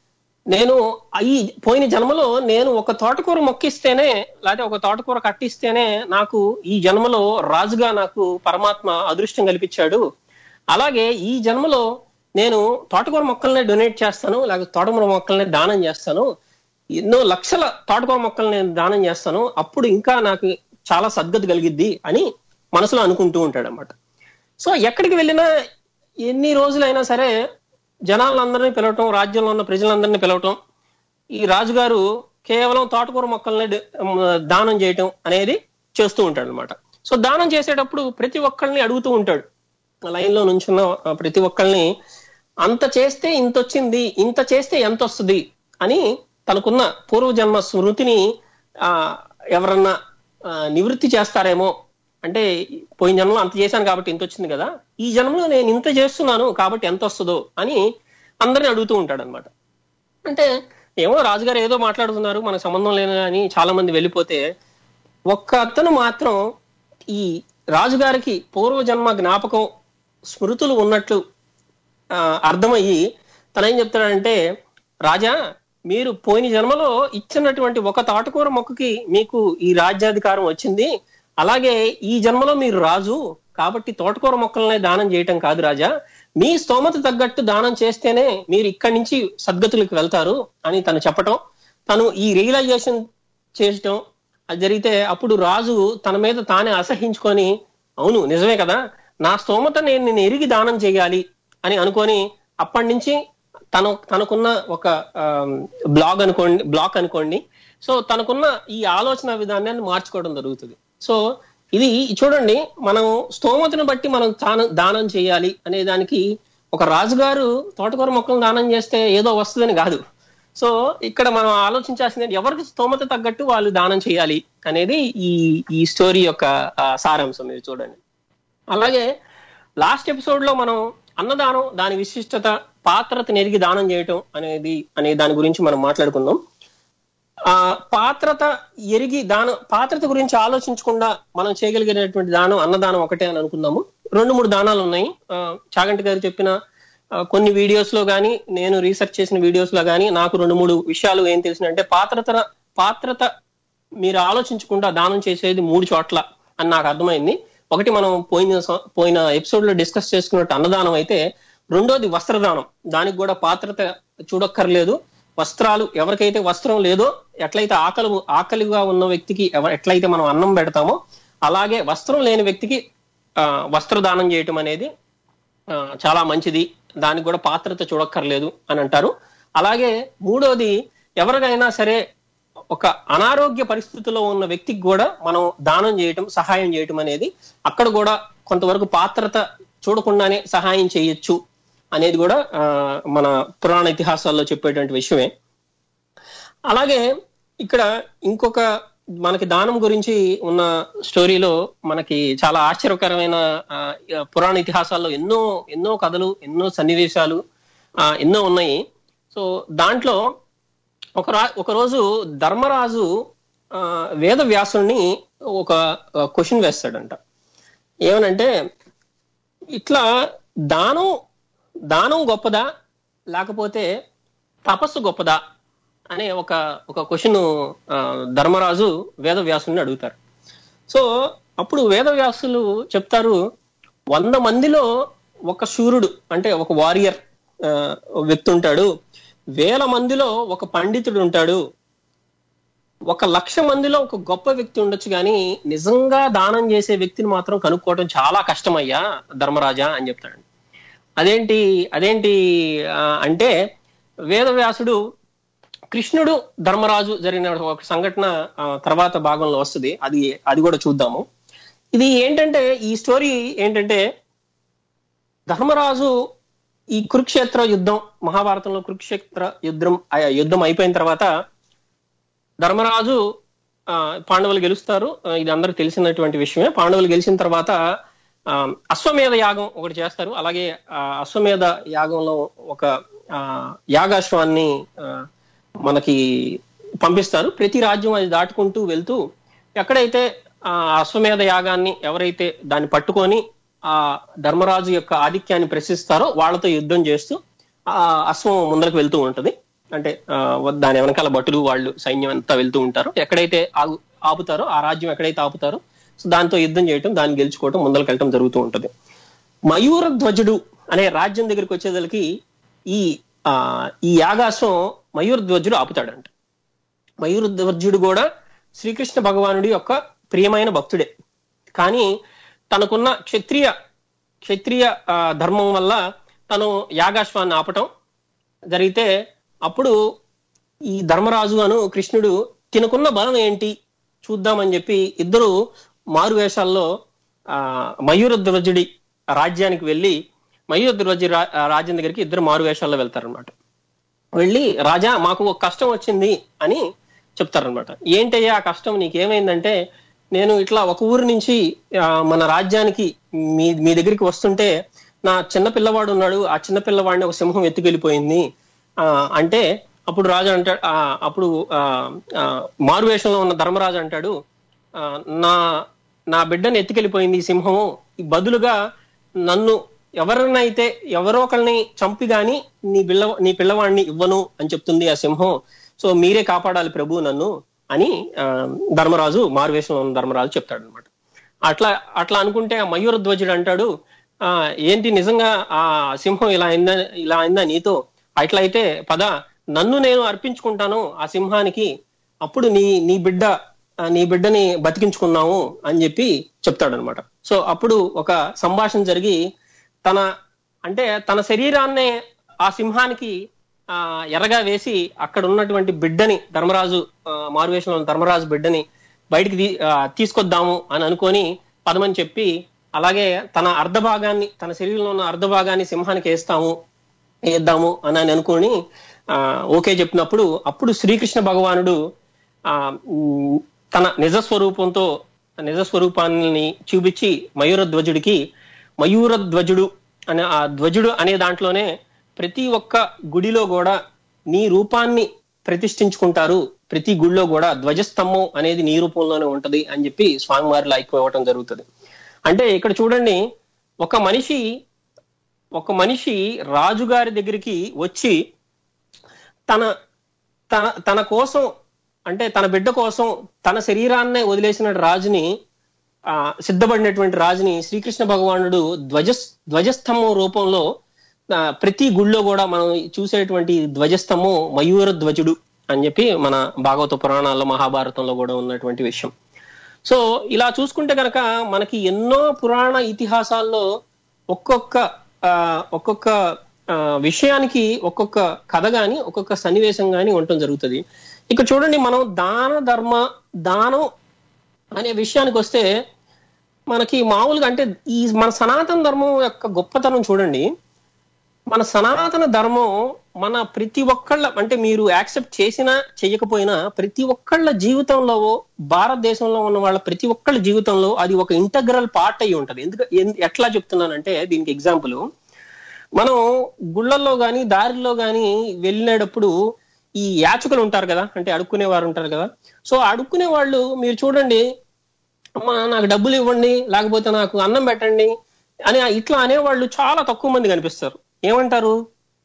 నేను ఈ పోయిన జన్మలో నేను ఒక తోటకూర మొక్కిస్తేనే లేకపోతే ఒక తోటకూర కట్టిస్తేనే నాకు ఈ జన్మలో రాజుగా నాకు పరమాత్మ అదృష్టం కల్పించాడు అలాగే ఈ జన్మలో నేను తోటకూర మొక్కల్ని డొనేట్ చేస్తాను లేకపోతే తోటకూర మొక్కల్ని దానం చేస్తాను ఎన్నో లక్షల తోటకూర మొక్కల్ని నేను దానం చేస్తాను అప్పుడు ఇంకా నాకు చాలా సద్గతి కలిగిద్ది అని మనసులో అనుకుంటూ ఉంటాడు అనమాట సో ఎక్కడికి వెళ్ళినా ఎన్ని రోజులైనా సరే జనాలందరినీ పిలవటం రాజ్యంలో ఉన్న ప్రజలందరినీ పిలవటం ఈ రాజుగారు కేవలం తోటకూర మొక్కల్ని డ- మ్, దానం చేయటం అనేది చేస్తూ ఉంటాడు అనమాట సో దానం చేసేటప్పుడు ప్రతి ఒక్కళ్ళని అడుగుతూ ఉంటాడు లైన్ లో నుంచున్న ఆ, ప్రతి ఒక్కళ్ళని అంత చేస్తే ఇంత వచ్చింది ఇంత చేస్తే ఎంత వస్తుంది అని తనకున్న పూర్వజన్మ స్మృతిని ఆ ఎవరన్నా ఆ, నివృత్తి చేస్తారేమో అంటే పోయిన జన్మలో అంత చేశాను కాబట్టి ఇంత వచ్చింది కదా ఈ జన్మలో నేను ఇంత చేస్తున్నాను కాబట్టి ఎంత వస్తుందో అని అందరిని అడుగుతూ ఉంటాడు అనమాట అంటే ఏమో రాజుగారు ఏదో మాట్లాడుతున్నారు మనకు సంబంధం లేదు అని చాలా మంది వెళ్ళిపోతే ఒక్క అతను మాత్రం ఈ రాజుగారికి పూర్వజన్మ జ్ఞాపకం స్మృతులు ఉన్నట్లు ఆ, అర్థమయ్యి తన ఏం చెప్తాడంటే రాజా మీరు పోయిన జన్మలో ఇచ్చినటువంటి ఒక తోటకూర మొక్కకి మీకు ఈ రాజ్యాధికారం వచ్చింది అలాగే ఈ జన్మలో మీరు రాజు కాబట్టి తోటకూర మొక్కలనే దానం చేయటం కాదు రాజా మీ స్తోమత తగ్గట్టు దానం చేస్తేనే మీరు ఇక్కడి నుంచి సద్గతులకు వెళ్తారు అని తను చెప్పటం తను ఈ రియలైజేషన్ చేయటం అది జరిగితే అప్పుడు రాజు తన మీద తానే అసహించుకొని అవును నిజమే కదా నా స్తోమత నేను నేను ఎరిగి దానం చేయాలి అని అనుకొని అప్పటి నుంచి తను తనకున్న ఒక బ్లాగ్ అనుకోండి బ్లాక్ అనుకోండి సో తనకున్న ఈ ఆలోచన విధానాన్ని మార్చుకోవడం జరుగుతుంది సో ఇది చూడండి మనం స్తోమతను బట్టి మనం దానం దానం చేయాలి అనే దానికి ఒక రాజుగారు తోటకూర మొక్కలను దానం చేస్తే ఏదో వస్తుందని కాదు సో ఇక్కడ మనం ఆలోచించాల్సింది ఎవరికి స్తోమత తగ్గట్టు వాళ్ళు దానం చేయాలి అనేది ఈ ఈ స్టోరీ యొక్క ఆ, సారాంశం మీరు చూడండి అలాగే లాస్ట్ ఎపిసోడ్ లో మనం అన్నదానం దాని విశిష్టత పాత్రత ఎరిగి దానం చేయటం అనేది అనే దాని గురించి మనం మాట్లాడుకుందాం ఆ పాత్రత ఎరిగి దానం పాత్రత గురించి ఆలోచించకుండా మనం చేయగలిగినటువంటి దానం అన్నదానం ఒకటే అని అనుకుందాము రెండు మూడు దానాలు ఉన్నాయి ఆ, చాగంటి గారు చెప్పిన ఆ, కొన్ని వీడియోస్ లో కానీ నేను రీసెర్చ్ చేసిన వీడియోస్ లో కానీ నాకు రెండు మూడు విషయాలు ఏం తెలిసినంటే పాత్రత పాత్రత మీరు ఆలోచించకుండా దానం చేసేది మూడు చోట్ల అని నాకు అర్థమైంది ఒకటి మనం పోయిన సం- పోయిన ఎపిసోడ్ లో డిస్కస్ చేసుకున్నట్టు అన్నదానం అయితే రెండోది వస్త్రదానం దానికి కూడా పాత్రత చూడక్కర్లేదు వస్త్రాలు ఎవరికైతే వస్త్రం లేదో ఎట్లయితే ఆకలి ఆకలిగా ఉన్న వ్యక్తికి ఎవ- ఎట్లయితే మనం అన్నం పెడతామో అలాగే వస్త్రం లేని వ్యక్తికి ఆ, వస్త్రదానం చేయటం అనేది ఆ, చాలా మంచిది దానికి కూడా పాత్రత చూడక్కర్లేదు అని అంటారు అలాగే మూడోది ఎవరికైనా సరే ఒక అనారోగ్య పరిస్థితిలో ఉన్న వ్యక్తికి కూడా మనం దానం చేయటం సహాయం చేయటం అనేది అక్కడ కూడా కొంతవరకు పాత్రత చూడకుండానే సహాయం చేయొచ్చు అనేది కూడా ఆ, మన పురాణ ఇతిహాసాల్లో చెప్పేటువంటి విషయమే అలాగే ఇక్కడ ఇంకొక మనకి దానం గురించి ఉన్న స్టోరీలో మనకి చాలా ఆశ్చర్యకరమైన ఆ, పురాణ ఇతిహాసాల్లో ఎన్నో ఎన్నో కథలు ఎన్నో సన్నివేశాలు ఆ, ఎన్నో ఉన్నాయి సో దాంట్లో ఒక రా ఒక రోజు ధర్మరాజు ఆ, వేద వ్యాసుని ఒక క్వశ్చన్ వేస్తాడంట ఏమనంటే ఇట్లా దానం దానం గొప్పదా లేకపోతే తపస్సు గొప్పదా అనే ఒక ఒక క్వశ్చన్ ధర్మరాజు వేదవ్యాసుని అడుగుతారు సో అప్పుడు వేదవ్యాసులు చెప్తారు వంద మందిలో ఒక శూరుడు అంటే ఒక వారియర్ వ్యక్తి ఉంటాడు వేల మందిలో ఒక పండితుడు ఉంటాడు ఒక లక్ష మందిలో ఒక గొప్ప వ్యక్తి ఉండొచ్చు కానీ నిజంగా దానం చేసే వ్యక్తిని మాత్రం కనుక్కోవడం చాలా కష్టమయ్యా ధర్మరాజా అని చెప్తాడు అదేంటి అదేంటి ఆ, అంటే వేదవ్యాసుడు కృష్ణుడు ధర్మరాజు జరిగిన ఒక సంఘటన ఆ, తర్వాత భాగంలో వస్తుంది అది అది కూడా చూద్దాము ఇది ఏంటంటే ఈ స్టోరీ ఏంటంటే ధర్మరాజు ఈ కురుక్షేత్ర యుద్ధం మహాభారతంలో కురుక్షేత్ర యుద్ధం ఆ యుద్ధం అయిపోయిన తర్వాత ధర్మరాజు ఆ, పాండవులు గెలుస్తారు ఆ, ఇది అందరికి తెలిసినటువంటి విషయమే పాండవులు గెలిచిన తర్వాత ఆ, అశ్వమేధ యాగం ఒకటి చేస్తారు అలాగే ఆ, అశ్వమేధ యాగంలో ఒక ఆ, యాగాశ్వాన్ని ఆ, మనకి పంపిస్తారు ప్రతి రాజ్యం అది దాటుకుంటూ వెళ్తూ ఎక్కడైతే ఆ అశ్వమేధ యాగాన్ని ఎవరైతే దాన్ని పట్టుకొని ఆ ధర్మరాజు యొక్క ఆధిక్యాన్ని ప్రశ్నిస్తారో వాళ్ళతో యుద్ధం చేస్తూ ఆ అశ్వం ముందరకు వెళ్తూ ఉంటది అంటే ఆ, దాని వెనకాల భటులు వాళ్ళు సైన్యం అంతా వెళ్తూ ఉంటారు ఎక్కడైతే ఆగు ఆపుతారో ఆ రాజ్యం ఎక్కడైతే ఆపుతారో సో దాంతో యుద్ధం చేయటం దాన్ని గెలుచుకోవటం ముందరకు వెళ్ళటం జరుగుతూ ఉంటది మయూర ధ్వజుడు అనే రాజ్యం దగ్గరికి వచ్చేదలకి ఈ ఆ ఈ యాగాశ్వం మయూర ధ్వజుడు ఆపుతాడంట మయూర ధ్వజుడు కూడా శ్రీకృష్ణ భగవానుడి యొక్క ప్రియమైన భక్తుడే కానీ తనకున్న క్షత్రియ క్షత్రియ ఆ, ధర్మం వల్ల తను యాగాశ్వాన్ని ఆపటం జరిగితే అప్పుడు ఈ ధర్మరాజు అను కృష్ణుడు తినకున్న బలం ఏంటి చూద్దామని చెప్పి ఇద్దరు మారు వేషాల్లో ఆ మయూర ధ్వజుడి రాజ్యానికి వెళ్ళి మయూర ధ్వజుడి రా- రాజ్యం దగ్గరికి ఇద్దరు మారు వేషాల్లో వెళ్తారనమాట వెళ్ళి రాజా మాకు ఒక కష్టం వచ్చింది అని చెప్తారనమాట ఏంటయ్యా ఆ కష్టం నీకేమైందంటే నేను ఇట్లా ఒక ఊరు నుంచి ఆ, మన రాజ్యానికి మీ మీ దగ్గరికి వస్తుంటే నా చిన్న పిల్లవాడు ఉన్నాడు ఆ చిన్న పిల్లవాడిని ఒక సింహం ఎత్తుకెళ్ళిపోయింది ఆ, అంటే అప్పుడు రాజు అంటాడు ఆ, అప్పుడు ఆ, ఆ, మారువేషంలో ఉన్న ధర్మరాజు అంటాడు ఆ, నా నా బిడ్డను ఎత్తుకెళ్ళిపోయింది ఈ సింహము ఈ బదులుగా నన్ను ఎవరినైతే ఎవరో ఒకరిని చంపి గాని నీ పిల్ల నీ పిల్లవాడిని ఇవ్వను అని చెప్తుంది ఆ సింహం సో మీరే కాపాడాలి ప్రభు నన్ను అని ఆ, ధర్మరాజు మారువేషంలో ఉన్న ధర్మరాజు చెప్తాడు అనమాట అట్లా అట్లా అనుకుంటే ఆ మయూర ధ్వజుడు అంటాడు ఆ ఏంటి నిజంగా ఆ సింహం ఇలా అయిందా ఇలా అయిందా నీతో అట్లయితే పద నన్ను నేను అర్పించుకుంటాను ఆ సింహానికి అప్పుడు నీ నీ బిడ్డ ఆ, నీ బిడ్డని బతికించుకున్నాము అని చెప్పి చెప్తాడు అనమాట సో అప్పుడు ఒక సంభాషణ జరిగి తన అంటే తన శరీరాన్నే ఆ సింహానికి ఆ ఎర్రగా వేసి అక్కడ ఉన్నటువంటి బిడ్డని ధర్మరాజు ఆ, మారువేషంలో ఉన్న ధర్మరాజు బిడ్డని బయటికి తీ- ఆ, తీసుకొద్దాము అని అనుకొని పదమని చెప్పి అలాగే తన అర్ధ భాగాన్ని తన శరీరంలో ఉన్న అర్ధ భాగాన్ని సింహానికి వేస్తాము వేద్దాము అని అని అనుకొని ఆ, ఓకే చెప్పినప్పుడు అప్పుడు శ్రీకృష్ణ భగవానుడు ఆ ఉమ్, తన నిజ స్వరూపంతో నిజ స్వరూపాన్ని చూపించి మయూర ధ్వజుడికి మయూర ధ్వజుడు అనే ఆ ధ్వజుడు అనే దాంట్లోనే ప్రతి ఒక్క గుడిలో కూడా నీ రూపాన్ని ప్రతిష్ఠించుకుంటారు ప్రతి గుడిలో కూడా ధ్వజస్తంభం అనేది నీ రూపంలోనే ఉంటది అని చెప్పి స్వామివారిలో అయిపోవటం జరుగుతుంది అంటే ఇక్కడ చూడండి ఒక మనిషి ఒక మనిషి రాజుగారి దగ్గరికి వచ్చి తన తన తన కోసం అంటే తన బిడ్డ కోసం తన శరీరాన్నే వదిలేసిన రాజుని ఆ సిద్ధపడినటువంటి రాజుని శ్రీకృష్ణ భగవానుడు ధ్వజ ధ్వజస్తంభం రూపంలో ఆ, ప్రతి గుళ్ళో కూడా మనం చూసేటువంటి ధ్వజస్తంభం మయూర ధ్వజుడు అని చెప్పి మన భాగవత పురాణాల్లో మహాభారతంలో కూడా ఉన్నటువంటి విషయం సో ఇలా చూసుకుంటే కనుక మనకి ఎన్నో పురాణ ఇతిహాసాల్లో ఒక్కొక్క ఆ, ఒక్కొక్క ఆ, విషయానికి ఒక్కొక్క కథ గాని ఒక్కొక్క సన్నివేశం గాని ఉండటం జరుగుతుంది ఇక చూడండి మనం దాన ధర్మ దానం అనే విషయానికి వస్తే మనకి మామూలుగా అంటే ఈ మన సనాతన ధర్మం యొక్క గొప్పతనం చూడండి మన సనాతన ధర్మం మన ప్రతి ఒక్కళ్ళ అంటే మీరు యాక్సెప్ట్ చేసినా చెయ్యకపోయినా ప్రతి ఒక్కళ్ళ జీవితంలో భారతదేశంలో ఉన్న వాళ్ళ ప్రతి ఒక్కళ్ళ జీవితంలో అది ఒక ఇంటగ్రల్ పార్ట్ అయి ఉంటది ఎందుకు ఎన్- ఎట్లా చెప్తున్నానంటే దీనికి ఎగ్జాంపుల్ మనం గుళ్ళల్లో గాని దారిలో గాని వెళ్ళినప్పుడు ఈ యాచకులు ఉంటారు కదా అంటే అడుక్కునే వారు ఉంటారు కదా సో అడుక్కునే వాళ్ళు మీరు చూడండి అమ్మా నాకు డబ్బులు ఇవ్వండి లేకపోతే నాకు అన్నం పెట్టండి అని ఇట్లా అనేవాళ్ళు చాలా తక్కువ మంది కనిపిస్తారు ఏమంటారు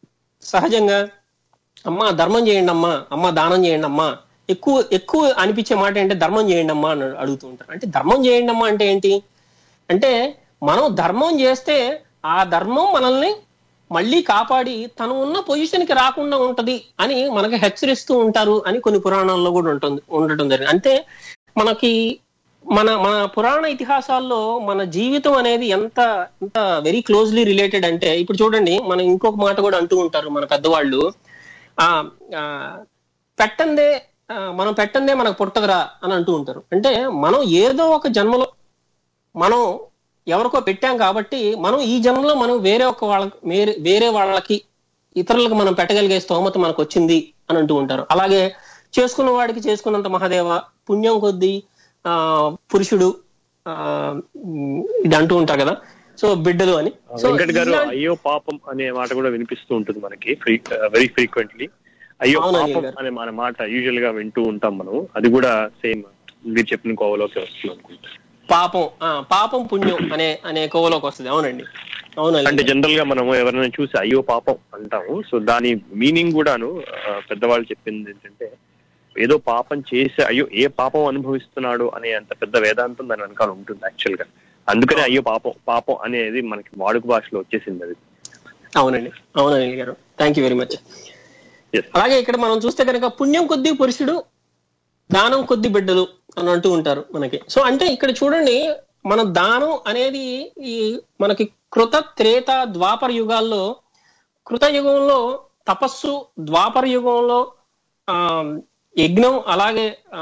సహజంగా అమ్మా ధర్మం చేయండి అమ్మా అమ్మా దానం చేయండి అమ్మా ఎక్కువ ఎక్కువ అనిపించే మాట ఏంటంటే ధర్మం చేయండి అమ్మా అని అడుగుతూ ఉంటారు అంటే ధర్మం చేయండి అమ్మా అంటే ఏంటి అంటే మనం ధర్మం చేస్తే ఆ ధర్మం మనల్ని మళ్ళీ కాపాడి తను ఉన్న పొజిషన్ కి రాకుండా ఉంటది అని మనకి హెచ్చరిస్తూ ఉంటారు అని కొన్ని పురాణాల్లో కూడా ఉంటుంది ఉండటం జరిగింది అంటే మనకి మన మన పురాణ ఇతిహాసాల్లో మన జీవితం అనేది ఎంత ఎంత వెరీ క్లోజ్లీ రిలేటెడ్ అంటే ఇప్పుడు చూడండి మనం ఇంకొక మాట కూడా అంటూ ఉంటారు మన పెద్దవాళ్ళు ఆ ఆ, పెట్టందే ఆ, మనం పెట్టందే మనకు పుట్టదురా అని అంటూ ఉంటారు అంటే మనం ఏదో ఒక జన్మలో మనం ఎవరికో పెట్టాం కాబట్టి మనం ఈ జన్మలో మనం వేరే ఒక వాళ్ళకి వేరే వేరే వాళ్ళకి ఇతరులకు మనం పెట్టగలిగే స్తోమత మనకు వచ్చింది అని అంటూ ఉంటారు అలాగే చేసుకున్న వాడికి చేసుకున్నంత మహాదేవ పుణ్యం కొద్దీ ఆ పురుషుడు ఆ ఉమ్, ఇది అంటూ ఉంటారు కదా సో బిడ్డలు అని సో వెంకట్ గారు ఇలాంటి- అయ్యో పాపం అనే మాట కూడా వినిపిస్తూ ఉంటుంది మనకి వెరీ ఫ్రీక్వెంట్లీ అయ్యో అవును, పాపం అనిల్ గారు. అనే మన మాట యూజువల్ గా వింటూ ఉంటాం మనం అది కూడా సేమ్ మీరు చెప్పిన కోవలోకి వస్తుంది అనుకుంటా పాపం ఆ పాపం పుణ్యం అనే అనే కోవలోకి వస్తుంది అవునండి అవునండి అంటే జనరల్ గా మనము ఎవరైనా చూసి అయ్యో పాపం అంటాము సో దాని మీనింగ్ కూడాను ఆ, పెద్దవాళ్ళు చెప్పింది ఏంటంటే ఏదో పాపం చేసి అయ్యో ఏ పాపం అనుభవిస్తున్నాడు అనే అంత పెద్ద వేదాంతం దాని వెనకాల ఉంటుంది యాక్చువల్ గా అందుకనే అయ్యో పాపం పాపం అనేది మనకి వాడుక భాషలో వచ్చేసింది అది అవునండి అవునండి గారు thank you very much yes అలాగే ఇక్కడ మనం చూస్తే కనుక పుణ్యం కొద్దీ పురుషుడు దానం కొద్ది బిడ్డలు అని అంటూ ఉంటారు మనకి సో అంటే ఇక్కడ చూడండి మన దానం అనేది ఈ మనకి కృత త్రేత ద్వాపర యుగాల్లో కృత యుగంలో తపస్సు ద్వాపర యుగంలో ఆ యజ్ఞం అలాగే ఆ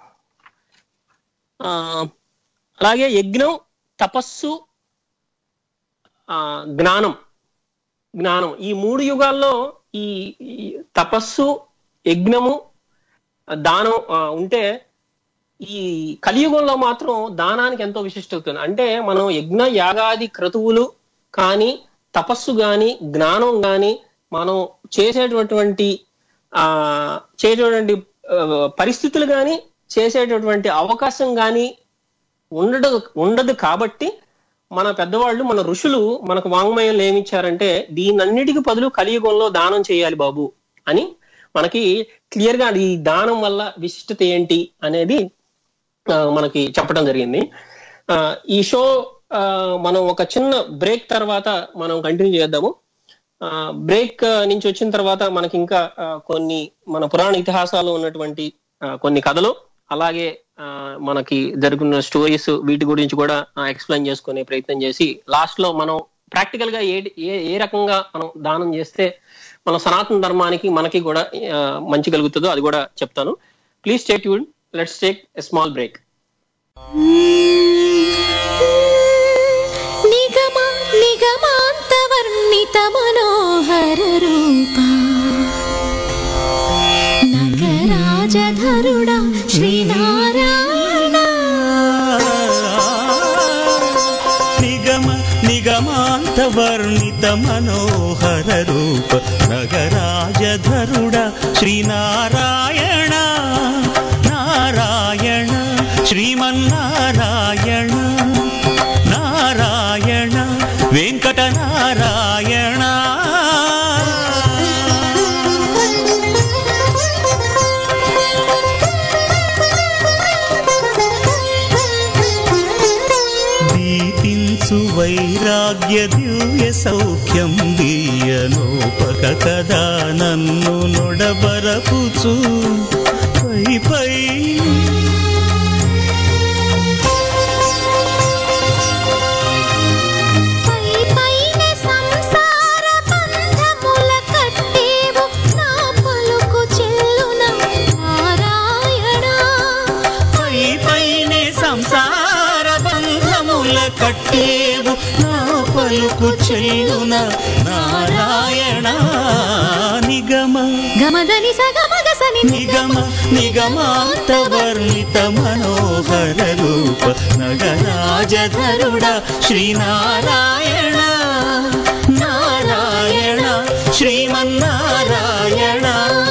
ఆ, అలాగే యజ్ఞం తపస్సు ఆ జ్ఞానం జ్ఞానం ఈ మూడు యుగాల్లో ఈ ఈ తపస్సు యజ్ఞము దానం ఆ, ఉంటే ఈ కలియుగంలో మాత్రం దానానికి ఎంతో విశిష్టత ఉంది అంటే మనం యజ్ఞ యాగాది క్రతువులు కానీ తపస్సు గాని జ్ఞానం గాని మనం చేసేటటువంటి ఆ చేసేటువంటి ఆ, పరిస్థితులు గాని చేసేటటువంటి అవకాశం గాని ఉండదు ఉండదు కాబట్టి మన పెద్దవాళ్ళు మన ఋషులు మనకు వాంగ్మయంలో ఏమిచ్చారంటే దీనన్నిటికీ బదులు కలియుగంలో దానం చేయాలి బాబు అని మనకి క్లియర్ గా ఈ దానం వల్ల విశిష్టత ఏంటి అనేది ఆ, మనకి చెప్పడం జరిగింది ఆ, ఈ షో ఆ, మనం ఒక చిన్న బ్రేక్ తర్వాత మనం కంటిన్యూ చేద్దాము బ్రేక్ నుంచి వచ్చిన తర్వాత మనకి ఇంకా ఆ, కొన్ని మన పురాణ ఇతిహాసాలు ఉన్నటువంటి ఆ, కొన్ని కథలు అలాగే ఆ, మనకి జరుగుతున్న స్టోరీస్ వీటి గురించి కూడా ఎక్స్ప్లెయిన్ చేసుకునే ప్రయత్నం చేసి లాస్ట్ లో మనం ప్రాక్టికల్ గా ఏ ఏ ఏ రకంగా మనం దానం చేస్తే మన సనాతన ధర్మానికి మనకి కూడా ఆ, మంచి కలుగుతుందో అది కూడా చెప్తాను ప్లీజ్ స్టేట్ యూన్ let's take a small break నిగమ నిగమాంతవర్ణిత మనోహర రూప నగరాజధరుడా శ్రీనారాయణ నిగమ నిగమాంత వర్ణిత మనోహర రూప నగరాజధరుడ శ్రీనారాయణ నారాయణ శ్రీమన్నారాయణ నారాయణ వెంకట నారాయణ దీపించు వైరాగ్య దివ్య సౌఖ్యం దీయనోపక కదా నన్ను నొడబరపుచు పై పై పై పైన సంసార బంధ పట్టేవు నా పలుకు చెల్లున నారాయణ నిగమ గమదని సగమగసని నిగమ నిగమాంత వర్ణిత మనోహర రూప నగరాజధరుడ శ్రీనారాయణ నారాయణ శ్రీమన్నారాయణ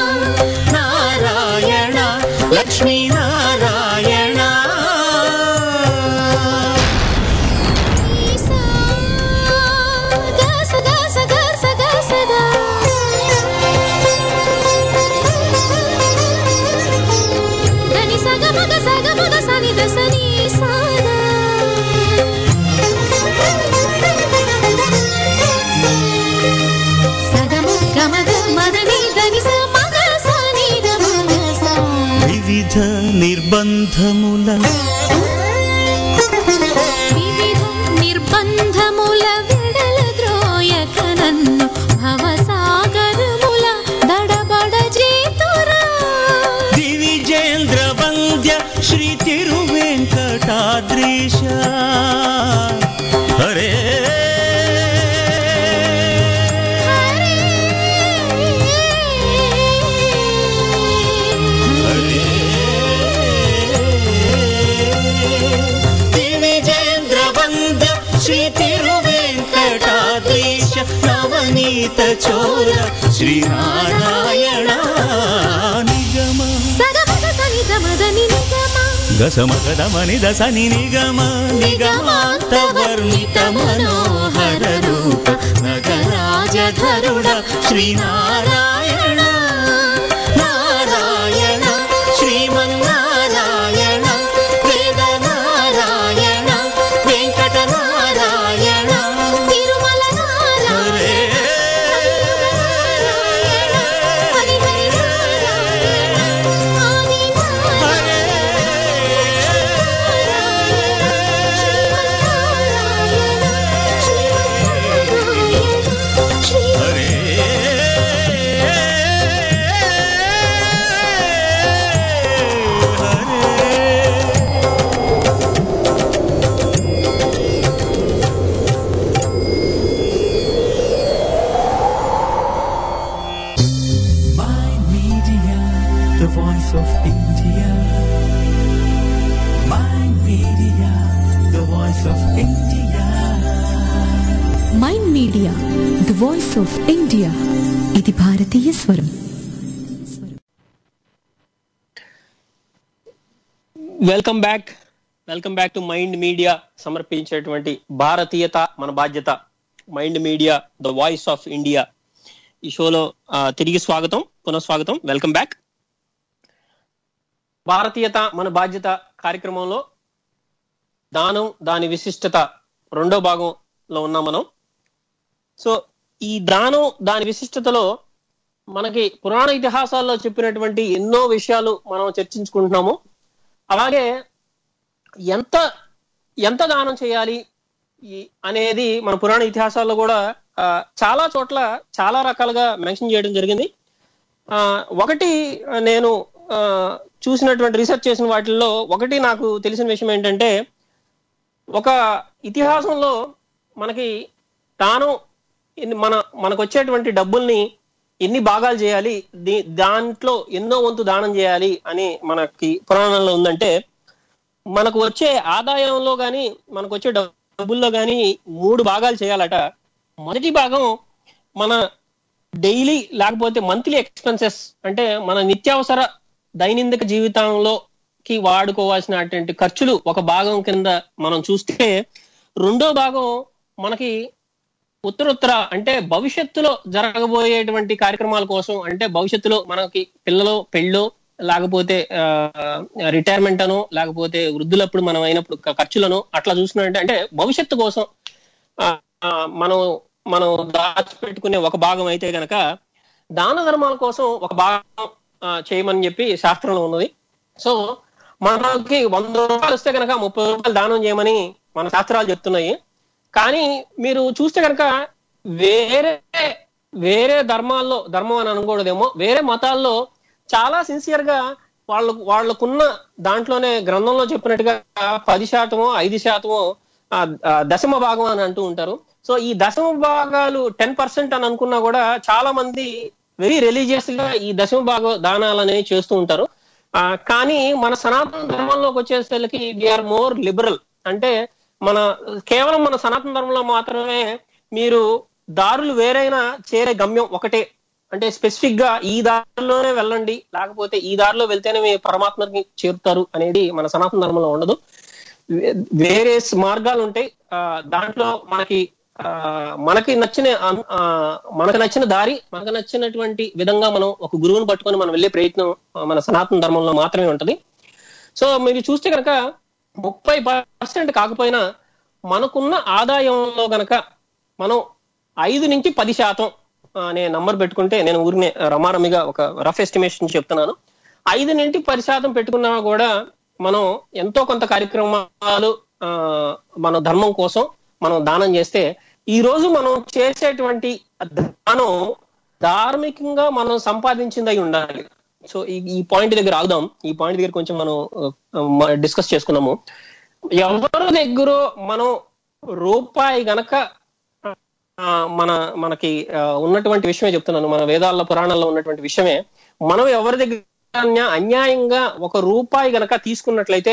నారాయణ లక్ష్మీనారాయణ గస గస గస గసదా దని సగమగ సగమగ సని దసని సాదా సగము గమగ మదని దని సమగ సని దమగ సా వివిధ నిర్బంధముల వివిధ నిర్బంధముల విడల ద్రోయక నన్ను భవసాగరముల దడబడ చేతురా దివిజేంద్ర వంద్య శ్రీ తిరువెంకటాద్రీశ హరే హరే దివిజేంద్ర వంద్య శ్రీ తిరువెంకటాద్రీశ నవనీత చోర శ్రీనారాయణ నిగమ సగమగ సని దమదని నిగమ గసమగదమని దసని నిగమ నిగమాంత వర్ణిత మనోహర రూప నగరాజధరుడ శ్రీనారాయణ నారాయణ శ్రీమన్నారాయణ వేద Narayana Venkata Narayana Tirumala Narayana Hare Hari Hari Narayana Adi Narayana Hare Hare My Media, the voice of India. My Media, the voice of India. Mind Media the voice of India ఇది భారతీయ స్వరం welcome back welcome back to Mind Media సమర్పించేటువంటి భారతీయత మన బాధ్యత Mind Media the voice of India ఈ షోలో ఆ, తిరిగి స్వాగతం పునఃస్వాగతం వెల్కమ్ బ్యాక్ భారతీయత మన బాధ్యత కార్యక్రమంలో దానం దాని విశిష్టత రెండో భాగంలో ఉన్నాం మనం సో ఈ దానం దాని విశిష్టతలో మనకి పురాణ ఇతిహాసాల్లో చెప్పినటువంటి ఎన్నో విషయాలు మనం చర్చించుకుంటున్నాము అలాగే ఎంత ఎంత దానం చేయాలి ఈ- అనేది మన పురాణ ఇతిహాసాల్లో కూడా ఆ, చాలా చోట్ల చాలా రకాలుగా మెన్షన్ చేయడం జరిగింది ఆ, ఒకటి ఆ, నేను ఆ, చూసినటువంటి రీసెర్చ్ చేసిన వాటిల్లో ఒకటి నాకు తెలిసిన విషయం ఏంటంటే ఒక ఇతిహాసంలో మనకి దానం ఎన్ని- మన మనకు వచ్చేటువంటి డబ్బుల్ని ఎన్ని భాగాలు చేయాలి దీ- దాంట్లో ఎన్నో వంతు దానం చేయాలి అని మనకి పురాణంలో ఉందంటే మనకు వచ్చే ఆదాయంలో గాని మనకు వచ్చే డబ్బుల్లో గాని మూడు భాగాలు చేయాలట మొదటి భాగం మన డైలీ లేకపోతే మంత్లీ ఎక్స్పెన్సెస్ అంటే మన నిత్యావసర దైనందిక జీవితంలోకి వాడుకోవాల్సినటువంటి ఖర్చులు ఒక భాగం కింద మనం చూస్తే రెండో భాగం మనకి ఉత్తరోత్తర అంటే భవిష్యత్తులో జరగబోయేటువంటి కార్యక్రమాల కోసం అంటే భవిష్యత్తులో మనకి పిల్లలు పెళ్ళో లేకపోతే రిటైర్మెంట్ అనో లేకపోతే వృద్ధులప్పుడు మనం అయినప్పుడు ఖ- ఖర్చులను అట్లా చూసినట్టే అంటే భవిష్యత్తు కోసం ఆ, ఆ, మనం మనం దాచిపెట్టుకునే ఒక భాగం అయితే గనక దాన ధర్మాల కోసం ఒక భాగం ఆ, చేయమని చెప్పి శాస్త్రంలో ఉన్నది సో మనకి వంద రూపాయలు వస్తే కనుక ముప్పై రూపాయలు దానం చేయమని మన శాస్త్రాలు చెప్తున్నాయి కానీ మీరు చూస్తే కనుక వేరే వేరే ధర్మాల్లో ధర్మం అని అనకూడదేమో వేరే మతాల్లో చాలా సిన్సియర్ గా వాళ్ళు వాళ్ళకున్న దాంట్లోనే గ్రంథంలో చెప్పినట్టుగా పది శాతమో ఐదు శాతమో ఆ, ఆ, దశమ భాగం అని అంటూ ఉంటారు సో ఈ దశమ భాగాలు టెన్ పర్సెంట్ అని అనుకున్నా కూడా చాలా మంది వెరీ రిలీజియస్ గా ఈ దశమ భాగ దానాలు అనేవి చేస్తూ ఉంటారు ఆ, కానీ మన సనాతన ధర్మంలోకి వచ్చేసరికి వీఆర్ మోర్ లిబరల్ అంటే మన కేవలం మన సనాతన ధర్మంలో మాత్రమే మీరు దారులు వేరైనా చేరే గమ్యం ఒకటే అంటే స్పెసిఫిక్ గా ఈ దారిలోనే వెళ్ళండి లేకపోతే ఈ దారిలో వెళ్తేనే మీ పరమాత్మకి చేరుతారు అనేది మన సనాతన ధర్మంలో ఉండదు వే- వేరే మార్గాలు ఉంటాయి ఆ, దాంట్లో మనకి ఆ, మనకి నచ్చిన అన్- ఆ, మనకు నచ్చిన దారి మనకు నచ్చినటువంటి విధంగా మనం ఒక గురువుని పట్టుకొని మనం వెళ్ళే ప్రయత్నం ఆ, మన సనాతన ధర్మంలో మాత్రమే ఉంటది సో మీరు చూస్తే కనుక ముప్పై పర్సెంట్ కాకపోయినా మనకున్న ఆదాయంలో గనక మనం ఐదు నుంచి పది శాతం ఆ, అనే నంబర్ పెట్టుకుంటే నేను ఊరినే రమారమిగా ఒక రఫ్ ఎస్టిమేషన్ చెప్తున్నాను ఐదు నుంచి పది శాతం పెట్టుకున్నా కూడా మనం ఎంతో కొంత కార్యక్రమాలు ఆ, మన ధర్మం కోసం మనం దానం చేస్తే ఈ రోజు మనం చేసేటువంటి దానం ధార్మికంగా మనం సంపాదించింది అయి ఉండాలి సో ఈ ఈ పాయింట్ దగ్గర ఆగుదాం ఈ పాయింట్ దగ్గర కొంచెం మనం డిస్కస్ చేసుకున్నాము ఎవరి దగ్గర మనం రూపాయి గనక ఆ, మన మనకి ఆ, ఉన్నటువంటి విషయమే చెప్తున్నాను మన వేదాల్లో పురాణాల్లో ఉన్నటువంటి విషయమే మనం ఎవరి దగ్గర అన్యా- అన్యాయంగా ఒక రూపాయి గనక తీసుకున్నట్లయితే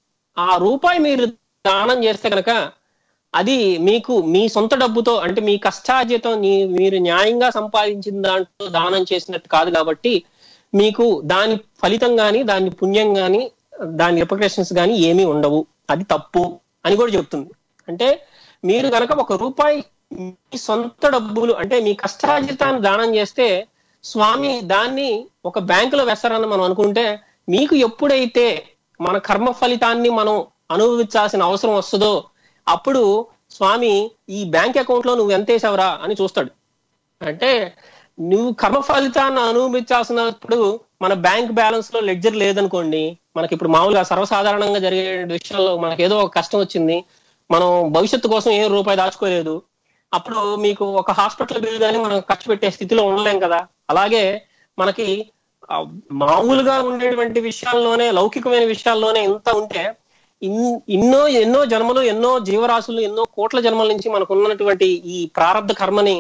ఆ రూపాయి మీరు దానం చేస్తే గనక అది మీకు మీ సొంత డబ్బుతో అంటే మీ కష్టార్జితం నీ- మీరు న్యాయంగా సంపాదించిన దాంట్లో దానం చేసినట్టు కాదు కాబట్టి మీకు దాని ఫలితం గాని దాని పుణ్యం గాని దాని రిపర్కషన్స్ గాని ఏమీ ఉండవు అది తప్పు అని కూడా చెప్తుంది అంటే మీరు గనక ఒక రూపాయి మీ సొంత డబ్బులు అంటే మీ కష్టార్జితాన్ని దానం చేస్తే స్వామి దాన్ని ఒక బ్యాంకులో వేస్తారని మనం అనుకుంటే మీకు ఎప్పుడైతే మన కర్మ ఫలితాన్ని మనం అనుభవించాల్సిన అవసరం వస్తుందో అప్పుడు స్వామి ఈ బ్యాంక్ అకౌంట్ లో నువ్వు ఎంత వేసావురా అని చూస్తాడు అంటే నువ్వు కర్మ ఫలితాన్ని అనుభవించాల్సినప్పుడు మన బ్యాంక్ బ్యాలెన్స్ లో లెడ్జర్ లేదనుకోండి మనకి ఇప్పుడు మామూలుగా సర్వసాధారణంగా జరిగే విషయంలో మనకి ఏదో ఒక కష్టం వచ్చింది మనం భవిష్యత్తు కోసం ఏ రూపాయి దాచుకోలేదు అప్పుడు మీకు ఒక హాస్పిటల్ బిల్ కానీ మనం ఖర్చు పెట్టే స్థితిలో ఉండలేం కదా అలాగే మనకి ఆ, మామూలుగా ఉండేటువంటి విషయాల్లోనే లౌకికమైన విషయాల్లోనే ఇంత ఉంటే ఇన్- ఎన్నో ఎన్నో జన్మలు ఎన్నో జీవరాశులు ఎన్నో కోట్ల జన్మల నుంచి మనకు ఉన్నటువంటి ఈ ప్రారంధ కర్మని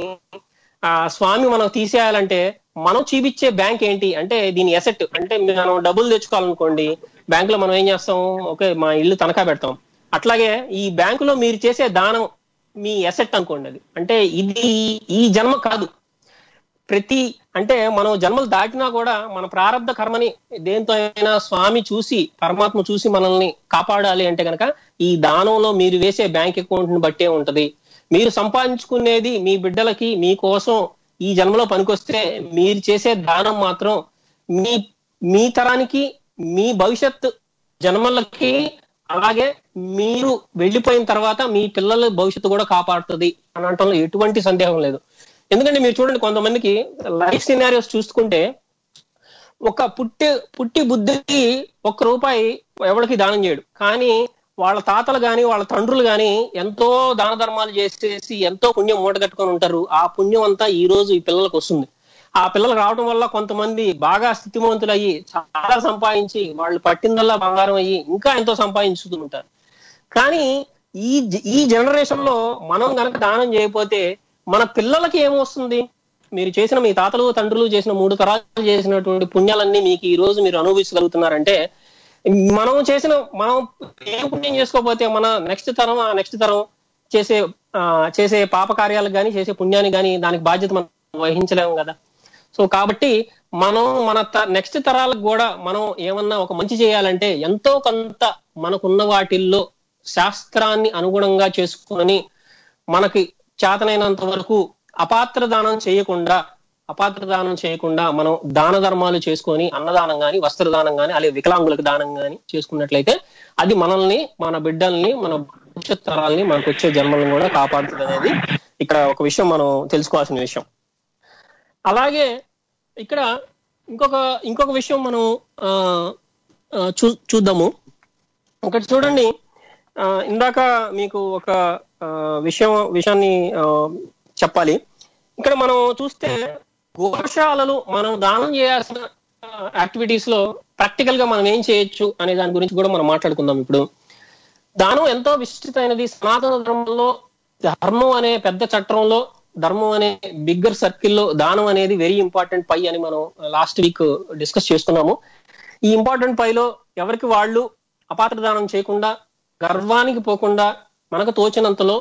ఆ స్వామి మనం తీసేయాలంటే మనం చూపించే బ్యాంక్ ఏంటి అంటే దీని ఎసెట్ అంటే మనం డబ్బులు తెచ్చుకోవాలనుకోండి బ్యాంక్ లో మనం ఏం చేస్తాం ఓకే మా ఇల్లు తనఖా పెడతాం అట్లాగే ఈ బ్యాంకులో మీరు చేసే దానం మీ ఎసెట్ అనుకోండి అది అంటే ఇది ఈ జన్మ కాదు ప్రతి అంటే మనం జన్మలు దాటినా కూడా మన ప్రారంధ కర్మని దేంతో అయినా స్వామి చూసి పరమాత్మ చూసి మనల్ని కాపాడాలి అంటే గనక ఈ దానంలో మీరు వేసే బ్యాంక్ అకౌంట్ ని బట్టే ఉంటది మీరు సంపాదించుకునేది మీ బిడ్డలకి మీకోసం ఈ జన్మలో పనికొస్తే మీరు చేసే దానం మాత్రం మీ మీ తరానికి మీ భవిష్యత్ జన్మలకి అలాగే మీరు వెళ్ళిపోయిన తర్వాత మీ పిల్లల భవిష్యత్తు కూడా కాపాడుతుంది అని అనటంలో ఎటువంటి సందేహం లేదు ఎందుకంటే మీరు చూడండి కొంతమందికి లైఫ్ సినారియోస్ చూసుకుంటే ఒక పుట్టి పుట్టి బుద్ధికి ఒక్క రూపాయి ఎవరికి దానం చేయడు కానీ వాళ్ళ తాతలు గాని వాళ్ళ తండ్రులు గాని ఎంతో దాన ధర్మాలు చేసేసి ఎంతో పుణ్యం మూట కట్టుకొని ఉంటారు ఆ పుణ్యం అంతా ఈ రోజు ఈ పిల్లలకు వస్తుంది ఆ పిల్లలు రావడం వల్ల కొంతమంది బాగా స్థితిమంతులు అయ్యి చాలా సంపాదించి వాళ్ళు పట్టిందల్లా బంగారం అయ్యి ఇంకా ఎంతో సంపాదించుతూ ఉంటారు కానీ ఈ జ- ఈ జనరేషన్ లో మనం గనక దానం చేయకపోతే మన పిల్లలకి ఏమొస్తుంది మీరు చేసిన మీ తాతలు తండ్రులు చేసిన మూడు తరాలు చేసినటువంటి పుణ్యాలన్నీ మీకు ఈ రోజు మీరు అనుభవించగలుగుతున్నారంటే మనం చేసిన మనం ఏం పుణ్యం చేసుకోకపోతే మన నెక్స్ట్ తరం ఆ నెక్స్ట్ తరం చేసే ఆ, చేసే పాప కార్యాలకు కానీ చేసే పుణ్యానికి కానీ దానికి బాధ్యత మనం వహించలేము కదా సో కాబట్టి మనం మన నెక్స్ట్ తరాలకు కూడా మనం ఏమన్నా ఒక మంచి చేయాలంటే ఎంతో కొంత మనకున్న వాటిల్లో శాస్త్రాన్ని అనుగుణంగా చేసుకొని మనకి చేతనైనంత వరకు అపాత్ర దానం చేయకుండా అపాత్ర దానం చేయకుండా మనం దాన ధర్మాలు చేసుకొని అన్నదానం గాని వస్త్రదానం గాని అలాగే వికలాంగులకు దానం గాని చేసుకున్నట్లయితే అది మనల్ని మన బిడ్డల్ని మన భవిష్యత్ తరాల్ని మనకు వచ్చే జన్మలను కూడా కాపాడుతుంది అనేది ఇక్కడ ఒక విషయం మనం తెలుసుకోవాల్సిన విషయం అలాగే ఇక్కడ ఇంకొక ఇంకొక విషయం మనం ఆ, ఆ, చూ చూద్దాము ఒకటి చూడండి ఆ, ఇందాక మీకు ఒక ఆ, విషయం విషయాన్ని ఆ, చెప్పాలి ఇక్కడ మనం చూస్తే గోశాలలు మనం దానం చేయాల్సిన యాక్టివిటీస్ లో ప్రాక్టికల్ గా మనం ఏం చేయొచ్చు అనే దాని గురించి కూడా మనం మాట్లాడుకుందాం ఇప్పుడు దానం ఎంతో విశిష్టమైనది సనాతన ధర్మంలో ధర్మం అనే పెద్ద చట్రంలో ధర్మం అనే బిగ్గర్ సర్కిల్లో దానం అనేది వెరీ ఇంపార్టెంట్ పై అని మనం లాస్ట్ వీక్ డిస్కస్ చేసుకున్నాము ఈ ఇంపార్టెంట్ పైలో ఎవరికి వాళ్ళు అపాత్ర దానం చేయకుండా గర్వానికి పోకుండా మనకు తోచినంతలో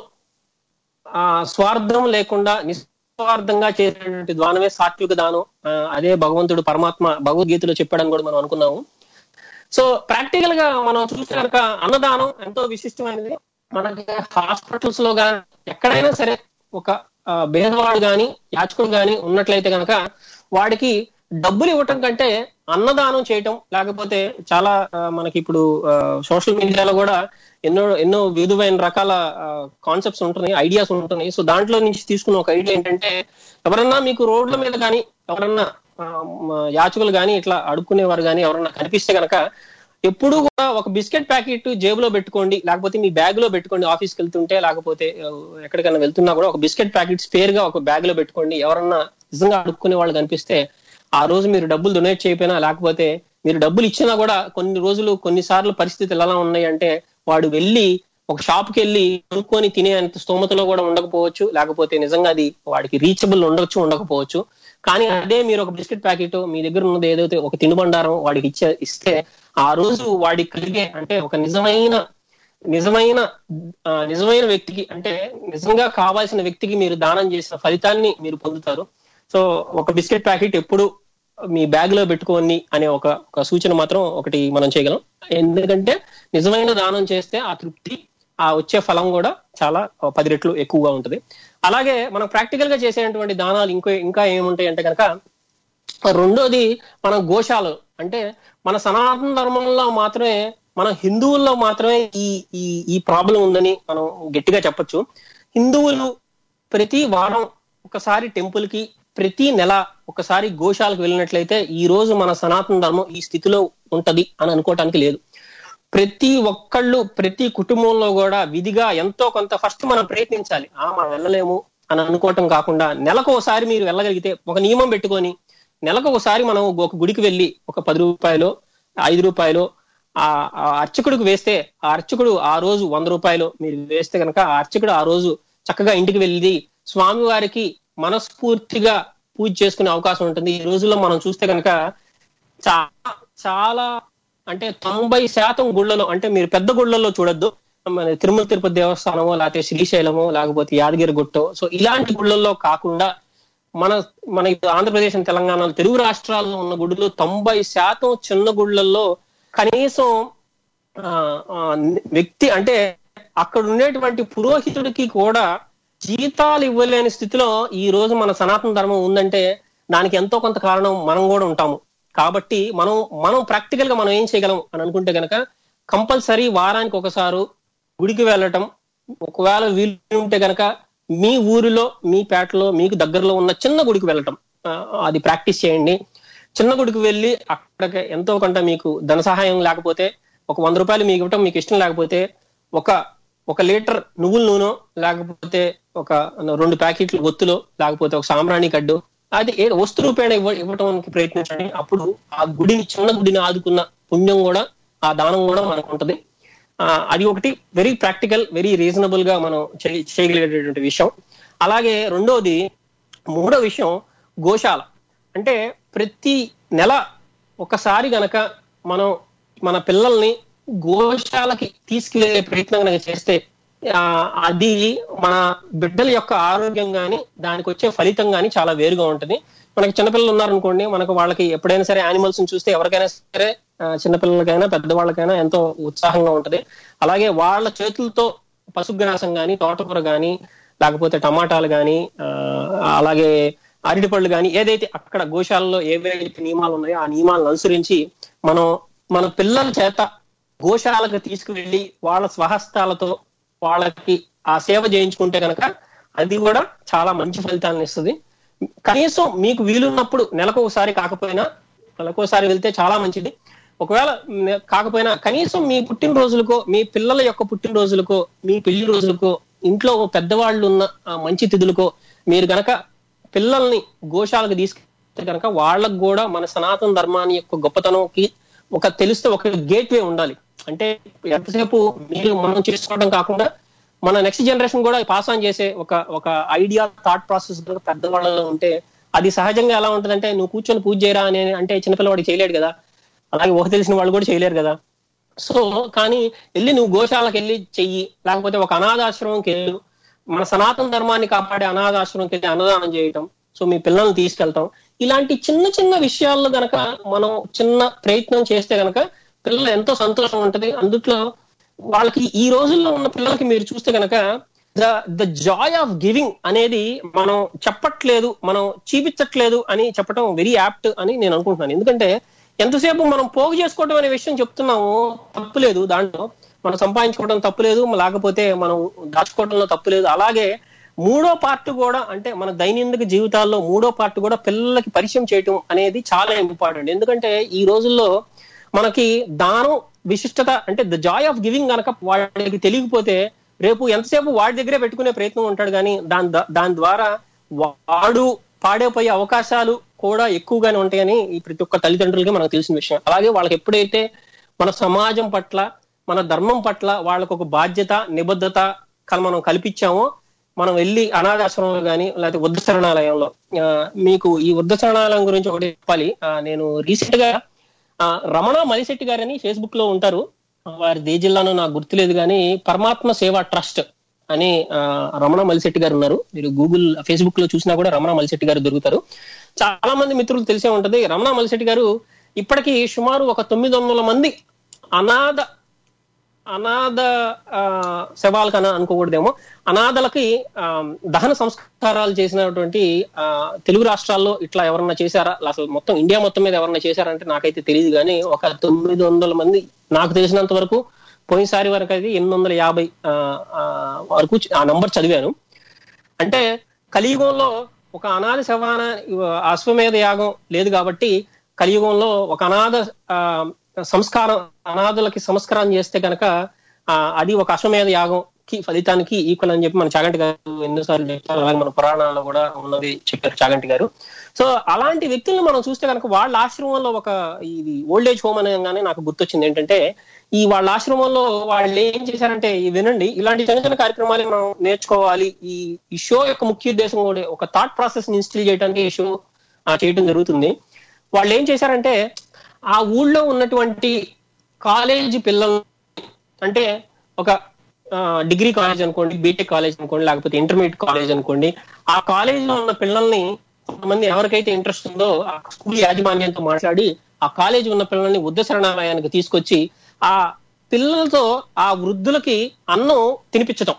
ఆ స్వార్థం లేకుండా నిస్వార్థంగా చేసేటువంటి దానమే సాత్విక దానం ఆ, అదే భగవంతుడు పరమాత్మ భగవద్గీతలో చెప్పాడని కూడా మనం అనుకున్నాము సో ప్రాక్టికల్ గా మనం చూస్తే కనుక అన్నదానం ఎంతో విశిష్టమైనది మనకి హాస్పిటల్స్ లో కానీ ఎక్కడైనా సరే ఒక ఆ, పేదవాడు గాని యాచకుడు గాని ఉన్నట్లయితే కనుక వాడికి డబ్బులు ఇవ్వటం కంటే అన్నదానం చేయటం లేకపోతే చాలా ఆ, మనకి ఇప్పుడు సోషల్ మీడియాలో కూడా ఎన్నో ఎన్నో విధమైన రకాల కాన్సెప్ట్స్ ఉంటున్నాయి ఐడియాస్ ఉంటున్నాయి సో దాంట్లో నుంచి తీసుకున్న ఒక ఐడియా ఏంటంటే ఎవరన్నా మీకు రోడ్ల మీద కానీ ఎవరన్నా ఆ, మ- యాచకులు కానీ ఇట్లా అడుక్కునేవారు కానీ ఎవరన్నా కనిపిస్తే గనక ఎప్పుడు కూడా ఒక బిస్కెట్ ప్యాకెట్ జేబులో పెట్టుకోండి లేకపోతే మీ బ్యాగ్ లో పెట్టుకోండి ఆఫీస్కి వెళ్తుంటే లేకపోతే ఆ, ఎక్కడికైనా వెళ్తున్నా కూడా ఒక బిస్కెట్ ప్యాకెట్ స్పేర్ గా ఒక బ్యాగ్ లో పెట్టుకోండి ఎవరన్నా నిజంగా అడుక్కునే వాళ్ళు కనిపిస్తే ఆ రోజు మీరు డబ్బులు డొనేట్ చేయకపోయినా లేకపోతే మీరు డబ్బులు ఇచ్చినా కూడా కొన్ని రోజులు కొన్నిసార్లు పరిస్థితులు ఎలా ఉన్నాయి అంటే వాడు వెళ్ళి ఒక షాప్ కి వెళ్ళి కొనుక్కొని తినే అంత స్తోమతలో కూడా ఉండకపోవచ్చు లేకపోతే నిజంగా అది వాడికి రీచబుల్ ఉండొచ్చు ఉండకపోవచ్చు కానీ అదే మీరు ఒక బిస్కెట్ ప్యాకెట్ మీ దగ్గర ఉన్నది ఏదైతే ఒక తినుబండారం వాడికి ఇచ్చే ఇస్తే ఆ రోజు వాడికి కలిగే అంటే ఒక నిజమైన నిజమైన ఆ, నిజమైన వ్యక్తికి అంటే నిజంగా కావాల్సిన వ్యక్తికి మీరు దానం చేసిన ఫలితాన్ని మీరు పొందుతారు సో ఒక బిస్కెట్ ప్యాకెట్ ఎప్పుడు మీ బ్యాగ్ లో పెట్టుకోని అనే ఒక ఒక సూచన మాత్రం ఒకటి మనం చేయగలం ఎందుకంటే నిజమైన దానం చేస్తే ఆ తృప్తి ఆ వచ్చే ఫలం కూడా చాలా పది రెట్లు ఎక్కువగా ఉంటుంది అలాగే మనం ప్రాక్టికల్ గా చేసేటువంటి దానాలు ఇంకో ఇంకా ఏముంటాయి అంటే కనుక రెండోది మన గోశాలు అంటే మన సనాతన ధర్మంలో మాత్రమే మన హిందువుల్లో మాత్రమే ఈ ఈ ఈ ప్రాబ్లం ఉందని మనం గట్టిగా చెప్పొచ్చు హిందువులు ప్రతి వారం ఒకసారి టెంపుల్ కి ప్రతి నెల ఒకసారి గోశాలకు వెళ్ళినట్లయితే ఈ రోజు మన సనాతన ధర్మం ఈ స్థితిలో ఉంటది అని అనుకోవటానికి లేదు ప్రతి ఒక్కళ్ళు ప్రతి కుటుంబంలో కూడా విధిగా ఎంతో కొంత ఫస్ట్ మనం ప్రయత్నించాలి ఆ మనం వెళ్ళలేము అని అనుకోవటం కాకుండా నెలకు ఒకసారి మీరు వెళ్ళగలిగితే ఒక నియమం పెట్టుకొని నెలకు ఒకసారి మనం ఒక గుడికి వెళ్ళి ఒక పది రూపాయలు ఐదు రూపాయలు ఆ ఆ అర్చకుడికి వేస్తే ఆ అర్చకుడు ఆ రోజు వంద రూపాయలు మీరు వేస్తే కనుక ఆ అర్చకుడు ఆ రోజు చక్కగా ఇంటికి వెళ్ళి స్వామి వారికి మనస్ఫూర్తిగా పూజ చేసుకునే అవకాశం ఉంటుంది ఈ రోజుల్లో మనం చూస్తే కనుక చాలా చాలా అంటే తొంభై శాతం గుళ్ళలో అంటే మీరు పెద్ద గుళ్ళల్లో చూడొద్దు మన తిరుమల తిరుపతి దేవస్థానమో లేకపోతే శ్రీశైలమో లేకపోతే యాదగిరి గుట్టో సో ఇలాంటి గుళ్ళల్లో కాకుండా మన మన ఇప్పుడు ఆంధ్రప్రదేశ్ and తెలంగాణలో తెలుగు రాష్ట్రాల్లో ఉన్న గుడులు తొంభై శాతం చిన్న గుళ్ళల్లో కనీసం ఆ, ఆ, వ్యక్తి అంటే అక్కడ ఉండేటువంటి పురోహితుడికి కూడా జీతాలు ఇవ్వలేని స్థితిలో ఈ రోజు మన సనాతన ధర్మం ఉందంటే దానికి ఎంతో కొంత కారణం మనం కూడా ఉంటాము కాబట్టి మనం మనం ప్రాక్టికల్ గా మనం ఏం చేయగలం అని అనుకుంటే గనక కంపల్సరీ వారానికి ఒకసారి గుడికి వెళ్ళటం ఒకవేళ వీలు ఉంటే గనక మీ ఊరిలో మీ పేటలో మీకు దగ్గరలో ఉన్న చిన్న గుడికి వెళ్ళటం ఆ, అది ప్రాక్టీస్ చేయండి చిన్న గుడికి వెళ్ళి అక్కడికి ఎంతో కొంత మీకు ధన సహాయం లేకపోతే ఒక వంద రూపాయలు మీకు ఇవ్వటం మీకు ఇష్టం లేకపోతే ఒక ఒక లీటర్ నువ్వుల నూనె లేకపోతే ఒక రెండు ప్యాకెట్లు ఒత్తులో లేకపోతే ఒక సాంబ్రాణి కడ్డు అది ఏ వస్తు రూపేణ ఇవ్వ ఇవ్వటానికి ప్రయత్నించండి అప్పుడు ఆ గుడిని చిన్న గుడిని ఆదుకున్న పుణ్యం కూడా ఆ దానం కూడా మనకు ఉంటది ఆ, అది ఒకటి వెరీ ప్రాక్టికల్ వెరీ రీజనబుల్ గా మనం చేయ- చేయగలిగేటటువంటి విషయం అలాగే రెండోది మూడో విషయం గోశాల అంటే ప్రతి నెల ఒకసారి గనక మనం మన పిల్లల్ని గోశాలకి తీసుకువెళ్ళే ప్రయత్నం కనుక చేస్తే ఆ, అది మన బిడ్డల యొక్క ఆరోగ్యం గాని దానికి వచ్చే ఫలితం గాని చాలా వేరుగా ఉంటుంది మనకి చిన్నపిల్లలు ఉన్నారనుకోండి మనకు వాళ్ళకి ఎప్పుడైనా సరే యానిమల్స్ చూస్తే ఎవరికైనా సరే ఆ, చిన్నపిల్లలకైనా పెద్దవాళ్ళకైనా ఎంతో ఉత్సాహంగా ఉంటది అలాగే వాళ్ళ చేతులతో పశుగ్రాసం గాని తోటకూర గాని లేకపోతే టమాటాలు గాని ఆ, అలాగే అరటిపళ్ళు గాని ఏదైతే అక్కడ గోశాలలో ఏవైతే నియమాలు ఉన్నాయో ఆ నియమాలను అనుసరించి మనం మన పిల్లల చేత గోశాలకు తీసుకువెళ్ళి వాళ్ళ స్వహస్తాలతో వాళ్ళకి ఆ సేవ చేయించుకుంటే కనుక అది కూడా చాలా మంచి ఫలితాలను ఇస్తుంది కనీసం మీకు వీలున్నప్పుడు నెలకు ఒకసారి కాకపోయినా నెలకోసారి వెళ్తే చాలా మంచిది ఒకవేళ నే- కాకపోయినా కనీసం మీ పుట్టినరోజులకో మీ పిల్లల యొక్క పుట్టినరోజులకో మీ పెళ్లి రోజులకో ఇంట్లో పెద్దవాళ్ళు ఉన్న ఆ మంచి తిథులకో మీరు గనక పిల్లల్ని గోశాలకు తీసుకెళ్తే కనుక వాళ్ళకు కూడా మన సనాతన ధర్మాన్ని యొక్క గొప్పతనంకి ఒక తెలిస్తే ఒక గేట్ వే ఉండాలి అంటే ఎంతసేపు మీరు మనం చేసుకోవడం కాకుండా మన నెక్స్ట్ జనరేషన్ కూడా పాస్ ఆన్ చేసే ఒక ఒక ఐడియా థాట్ ప్రాసెస్ పెద్దవాళ్ళలో ఉంటే అది సహజంగా ఎలా ఉంటుందంటే నువ్వు కూర్చొని పూజ చేయరా అని అంటే చిన్నపిల్లవాడికి చేయలేడు కదా అలాగే ఊహ తెలిసిన వాళ్ళు కూడా చేయలేరు కదా సో కానీ వెళ్ళి నువ్వు గోశాలకు వెళ్ళి చెయ్యి లేకపోతే ఒక అనాథాశ్రమంకి వెళ్ళు మన సనాతన ధర్మాన్ని కాపాడే అనాథాశ్రమంకి వెళ్ళి అన్నదానం చేయటం సో మీ పిల్లల్ని తీసుకెళ్తాం ఇలాంటి చిన్న చిన్న విషయాల్లో గనక మనం చిన్న ప్రయత్నం చేస్తే గనక పిల్లలు ఎంతో సంతోషం ఉంటది అందుట్లో వాళ్ళకి ఈ రోజుల్లో ఉన్న పిల్లలకి మీరు చూస్తే గనక the the joy of giving అనేది మనం చెప్పట్లేదు మనం చూపించట్లేదు అని చెప్పడం వెరీ యాప్ట్ అని నేను అనుకుంటున్నాను ఎందుకంటే ఎంతసేపు మనం పోగు చేసుకోవడం అనే విషయం చెప్తున్నాము తప్పులేదు దాంట్లో మనం సంపాదించుకోవడం తప్పులేదు లేకపోతే మనం దాచుకోవడంలో తప్పులేదు అలాగే మూడో పార్ట్ కూడా అంటే మన దైనందిక జీవితాల్లో మూడో పార్ట్ కూడా పిల్లలకి పరిచయం చేయటం అనేది చాలా ఇంపార్టెంట్ ఎందుకంటే ఈ రోజుల్లో మనకి దానం విశిష్టత అంటే ద జాయ్ ఆఫ్ గివింగ్ కనుక వాడికి తెలియకపోతే రేపు ఎంతసేపు వాడి దగ్గరే పెట్టుకునే ప్రయత్నం ఉంటాడు కానీ దాని ద- దాని ద్వారా వాడు పాడైపోయే అవకాశాలు కూడా ఎక్కువగానే ఉంటాయని ఈ ప్రతి ఒక్క తల్లిదండ్రులకి మనకు తెలిసిన విషయం అలాగే వాళ్ళకి ఎప్పుడైతే మన సమాజం పట్ల మన ధర్మం పట్ల వాళ్ళకు ఒక బాధ్యత నిబద్ధత కల్- మనం కల్పించామో మనం వెళ్ళి అనాథాశ్రమంలో కానీ లేకపోతే వృద్ధ శరణాలయంలో ఆ, మీకు ఈ వృద్ధ శరణాలయం గురించి ఒకటి చెప్పాలి ఆ, నేను రీసెంట్ గా ఆ, రమణ మలిశెట్టి గారని ఫేస్బుక్ లో ఉంటారు వారి ఏ జిల్లానో నాకు గుర్తులేదు కానీ పరమాత్మ సేవా ట్రస్ట్ అని ఆ, రమణ మలిశెట్టి గారు ఉన్నారు మీరు గూగుల్ ఫేస్బుక్ లో చూసినా కూడా రమణ మలిశెట్టి గారు దొరుకుతారు చాలా మంది మిత్రులు తెలిసే ఉంటది రమణ మలిశెట్టి గారు ఇప్పటికీ సుమారు ఒక తొమ్మిది వందల మంది అనాథ అనాథ ఆ, శవాలకు అని అనుకోకూడదేమో అనాథలకి ఆ, దహన సంస్కారాలు చేసినటువంటి ఆ, తెలుగు రాష్ట్రాల్లో ఇట్లా ఎవరన్నా చేశారా అసలు మొత్తం ఇండియా మొత్తం మీద ఎవరన్నా చేశారంటే నాకైతే తెలియదు కానీ ఒక తొమ్మిది వందల మంది నాకు తెలిసినంత వరకు పోయినసారి వరకు అయితే ఎనిమిది వందల యాభై ఆ, ఆ, వరకు చ- ఆ నంబర్ చదివాను అంటే కలియుగంలో ఒక అనాథ శవాన అశ్వమేధ యాగం లేదు కాబట్టి కలియుగంలో ఒక అనాథ ఆ, సంస్కారం అనాథులకి సంస్కారం చేస్తే కనుక ఆ, అది ఒక అశ్వమేధ యాగం కి ఫలితానికి ఈక్వల్ అని చెప్పి మన చాగంటి గారు ఎన్నోసార్లు చెప్పారు అలాగే మన పురాణాల్లో కూడా ఉన్నది చెప్పారు చాగంటి గారు సో అలాంటి వ్యక్తులను మనం చూస్తే కనుక వాళ్ళ ఆశ్రమంలో ఒక ఇది ఓల్డ్ ఏజ్ హోమ్ అనగానే నాకు గుర్తొచ్చింది ఏంటంటే ఈ వాళ్ళ ఆశ్రమంలో వాళ్ళు ఏం చేశారంటే ఈ వినండి ఇలాంటి చిన్న చిన్న కార్యక్రమాలు మనం నేర్చుకోవాలి ఈ ఈ షో యొక్క ముఖ్య ఉద్దేశం కూడా ఒక థాట్ ప్రాసెస్ ని ఇన్స్టిల్ చేయడానికి ఈ షో ఆ, చేయడం జరుగుతుంది వాళ్ళు ఏం చేశారంటే ఆ ఊళ్ళో ఉన్నటువంటి కాలేజీ పిల్లలు అంటే ఒక ఆ, డిగ్రీ కాలేజ్ అనుకోండి బీటెక్ కాలేజ్ అనుకోండి లేకపోతే ఇంటర్మీడియట్ కాలేజ్ అనుకోండి ఆ కాలేజ్ లో ఉన్న పిల్లల్ని కొంతమంది ఎవరికైతే ఇంట్రెస్ట్ ఉందో ఆ స్కూల్ యాజమాన్యంతో మాట్లాడి ఆ కాలేజ్ ఉన్న పిల్లల్ని వృద్ధ శరణాలయానికి తీసుకొచ్చి ఆ పిల్లలతో ఆ వృద్ధులకి అన్నం తినిపించటం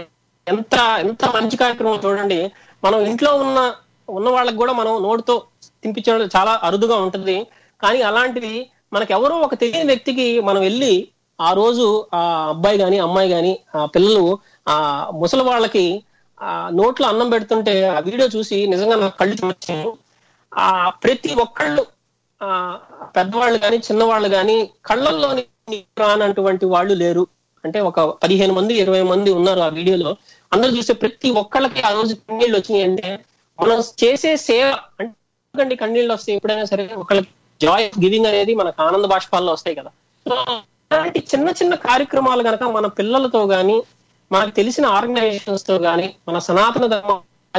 ఎంత ఎంత మంచి కార్యక్రమం చూడండి మనం ఇంట్లో ఉన్న ఉన్న వాళ్ళకి కూడా మనం నోటితో తినిపించడం చాలా అరుదుగా ఉంటది కానీ అలాంటివి మనకి ఎవరో ఒక తెలియని వ్యక్తికి మనం వెళ్ళి ఆ రోజు ఆ అబ్బాయి గాని అమ్మాయి గాని ఆ పిల్లలు ఆ ముసలి వాళ్ళకి ఆ నోట్లో అన్నం పెడుతుంటే ఆ వీడియో చూసి నిజంగా నాకు కళ్ళు చూపించాను ఆ ప్రతి ఒక్కళ్ళు ఆ పెద్దవాళ్ళు కానీ చిన్నవాళ్ళు కానీ కళ్ళల్లో నీరు రానటువంటి వాళ్ళు లేరు అంటే ఒక పదిహేను మంది ఇరవై మంది ఉన్నారు ఆ వీడియోలో అందరూ చూస్తే ప్రతి ఒక్కళ్ళకి ఆ రోజు కన్నీళ్ళు వచ్చినాయి అంటే మనం చేసే సేవ అంటే కన్నీళ్ళు వస్తాయి ఎప్పుడైనా సరే ఒకళ్ళకి జాయ్ గివింగ్ అనేది మనకు ఆనంద బాష్పాల్లో వస్తాయి కదా సో అలాంటి చిన్న చిన్న కార్యక్రమాలు కనుక మన పిల్లలతో గాని మనకు తెలిసిన ఆర్గనైజేషన్స్ తో గాని మన సనాతన ధర్మం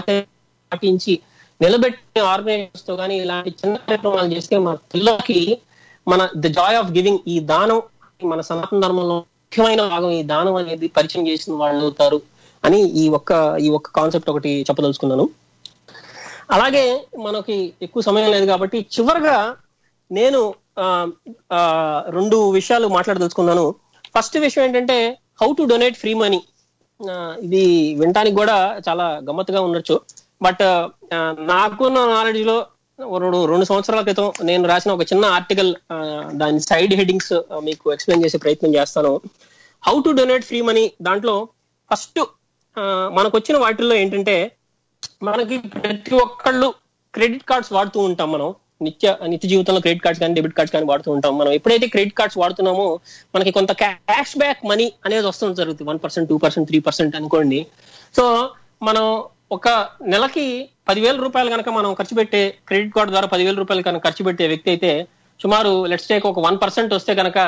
పాటించి నిలబెట్టిన ఆర్గనైజేషన్స్ తో గాని ఇలాంటి చిన్న కార్యక్రమాలు చేస్తే మన పిల్లలకి మన ద జాయ్ ఆఫ్ గివింగ్ ఈ దానం మన సనాతన ధర్మంలో ముఖ్యమైన భాగం ఈ దానం అనేది పరిచయం చేసిన వాళ్ళు అవుతారు అని ఈ ఒక్క ఈ ఒక్క కాన్సెప్ట్ ఒకటి చెప్పదలుచుకున్నాను అలాగే మనకి ఎక్కువ సమయం లేదు కాబట్టి చివరగా నేను ఆ, ఆ, రెండు విషయాలు మాట్లాడదలుచుకున్నాను ఫస్ట్ విషయం ఏంటంటే how to donate free money ఇది వినటానికి కూడా చాలా గమ్మత్తుగా ఉండొచ్చు బట్ నాకున్న నాలెడ్జ్ లో రెండు రెండు సంవత్సరాల క్రితం నేను రాసిన ఒక చిన్న ఆర్టికల్ దాని సైడ్ హెడ్డింగ్స్ మీకు ఎక్స్ప్లెయిన్ చేసే ప్రయత్నం చేస్తాను how to donate free money దాంట్లో ఫస్ట్ మనకు వచ్చిన వాటిల్లో ఏంటంటే మనకి ప్రతి ఒక్కళ్ళు క్రెడిట్ కార్డ్స్ వాడుతూ ఉంటాం మనం నిత్య నిత్య జీవితంలో క్రెడిట్ కార్డ్స్ కానీ డెబిట్ కార్డ్స్ కానీ వాడుతూ ఉంటాం మనం ఎప్పుడైతే క్రెడిట్ కార్డ్స్ వాడుతున్నామో మనకి కొంత క్యాష్ బ్యాక్ మనీ అనేది వస్తుంది జరుగుతుంది one percent two percent three percent అనుకోండి సో మనం ఒక నెలకి పదివేల రూపాయలు కనుక మనం ఖర్చు పెట్టే క్రెడిట్ కార్డు ద్వారా పదివేల రూపాయలు కనుక ఖర్చు పెట్టే వ్యక్తి అయితే సుమారు లెట్స్ టేక్ ఒక వన్ పర్సెంట్ వస్తే కనుక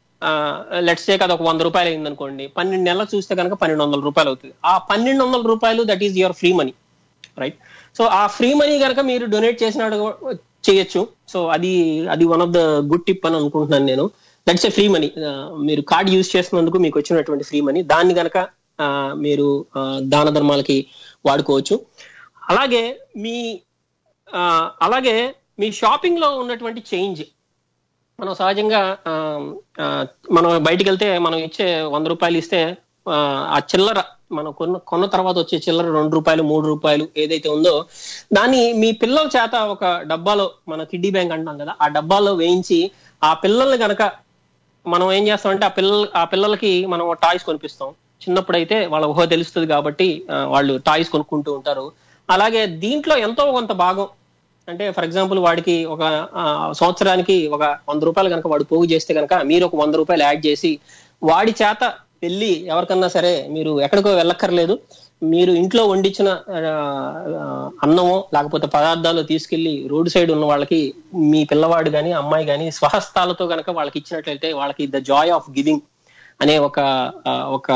లెట్స్ టేక్ అది ఒక వంద రూపాయలు అయింది అనుకోండి పన్నెండు నెలలు చూస్తే కనుక పన్నెండు వందల రూపాయలు అవుతుంది ఆ పన్నెండు వందల రూపాయలు that is your free money right so ఆ ఫ్రీ మనీ కనుక మీరు డొనేట్ చేసినాడు చేయొచ్చు సో అది అది one of the good tip అని అనుకుంటున్నాను నేను దట్స్ ఏ ఫ్రీ మనీ మీరు కార్డ్ యూజ్ చేసినందుకు మీకు వచ్చినటువంటి ఫ్రీ మనీ దాన్ని కనుక మీరు ఆ, దాన ధర్మాలకి వాడుకోవచ్చు అలాగే మీ ఆ, అలాగే మీ షాపింగ్ లో ఉన్నటువంటి చేంజ్ మనం సహజంగా ఆ, ఆ, మనం బయటికి వెళ్తే మనం ఇచ్చే వంద రూపాయలు ఇస్తే ఆ, ఆ చిల్లర మనం కొన్న కొన్న తర్వాత వచ్చే చిల్లర రెండు రూపాయలు మూడు రూపాయలు ఏదైతే ఉందో దాన్ని మీ పిల్లల చేత ఒక డబ్బాలో మన కిడ్డీ బ్యాంక్ అంటాం కదా ఆ డబ్బాలో వేయించి ఆ పిల్లల్ని గనక మనం ఏం చేస్తామంటే ఆ పిల్లల ఆ పిల్లలకి మనం టాయ్స్ కొనిపిస్తాం చిన్నప్పుడు అయితే వాళ్ళ ఊహ తెలుస్తుంది కాబట్టి ఆ, వాళ్ళు టాయ్స్ కొనుక్కుంటూ ఉంటారు అలాగే దీంట్లో ఎంతో కొంత భాగం అంటే ఫర్ ఎగ్జాంపుల్ వాడికి ఒక ఆ, సంవత్సరానికి ఒక వంద రూపాయలు కనుక వాడు పోగు చేస్తే కనుక మీరు ఒక వంద రూపాయలు యాడ్ చేసి వాడి చేత వెళ్ళి ఎవరికన్నా సరే మీరు ఎక్కడికో వెళ్ళక్కర్లేదు మీరు ఇంట్లో వండించిన ఆ, ఆ, అన్నమో లేకపోతే పదార్థాలు తీసుకెళ్లి రోడ్ సైడ్ ఉన్న వాళ్ళకి మీ పిల్లవాడు గాని అమ్మాయి గాని స్వహస్తాలతో గనక వాళ్ళకి ఇచ్చినట్లయితే వాళ్ళకి ద జాయ్ ఆఫ్ గివింగ్ అనే ఒక ఆ, ఒక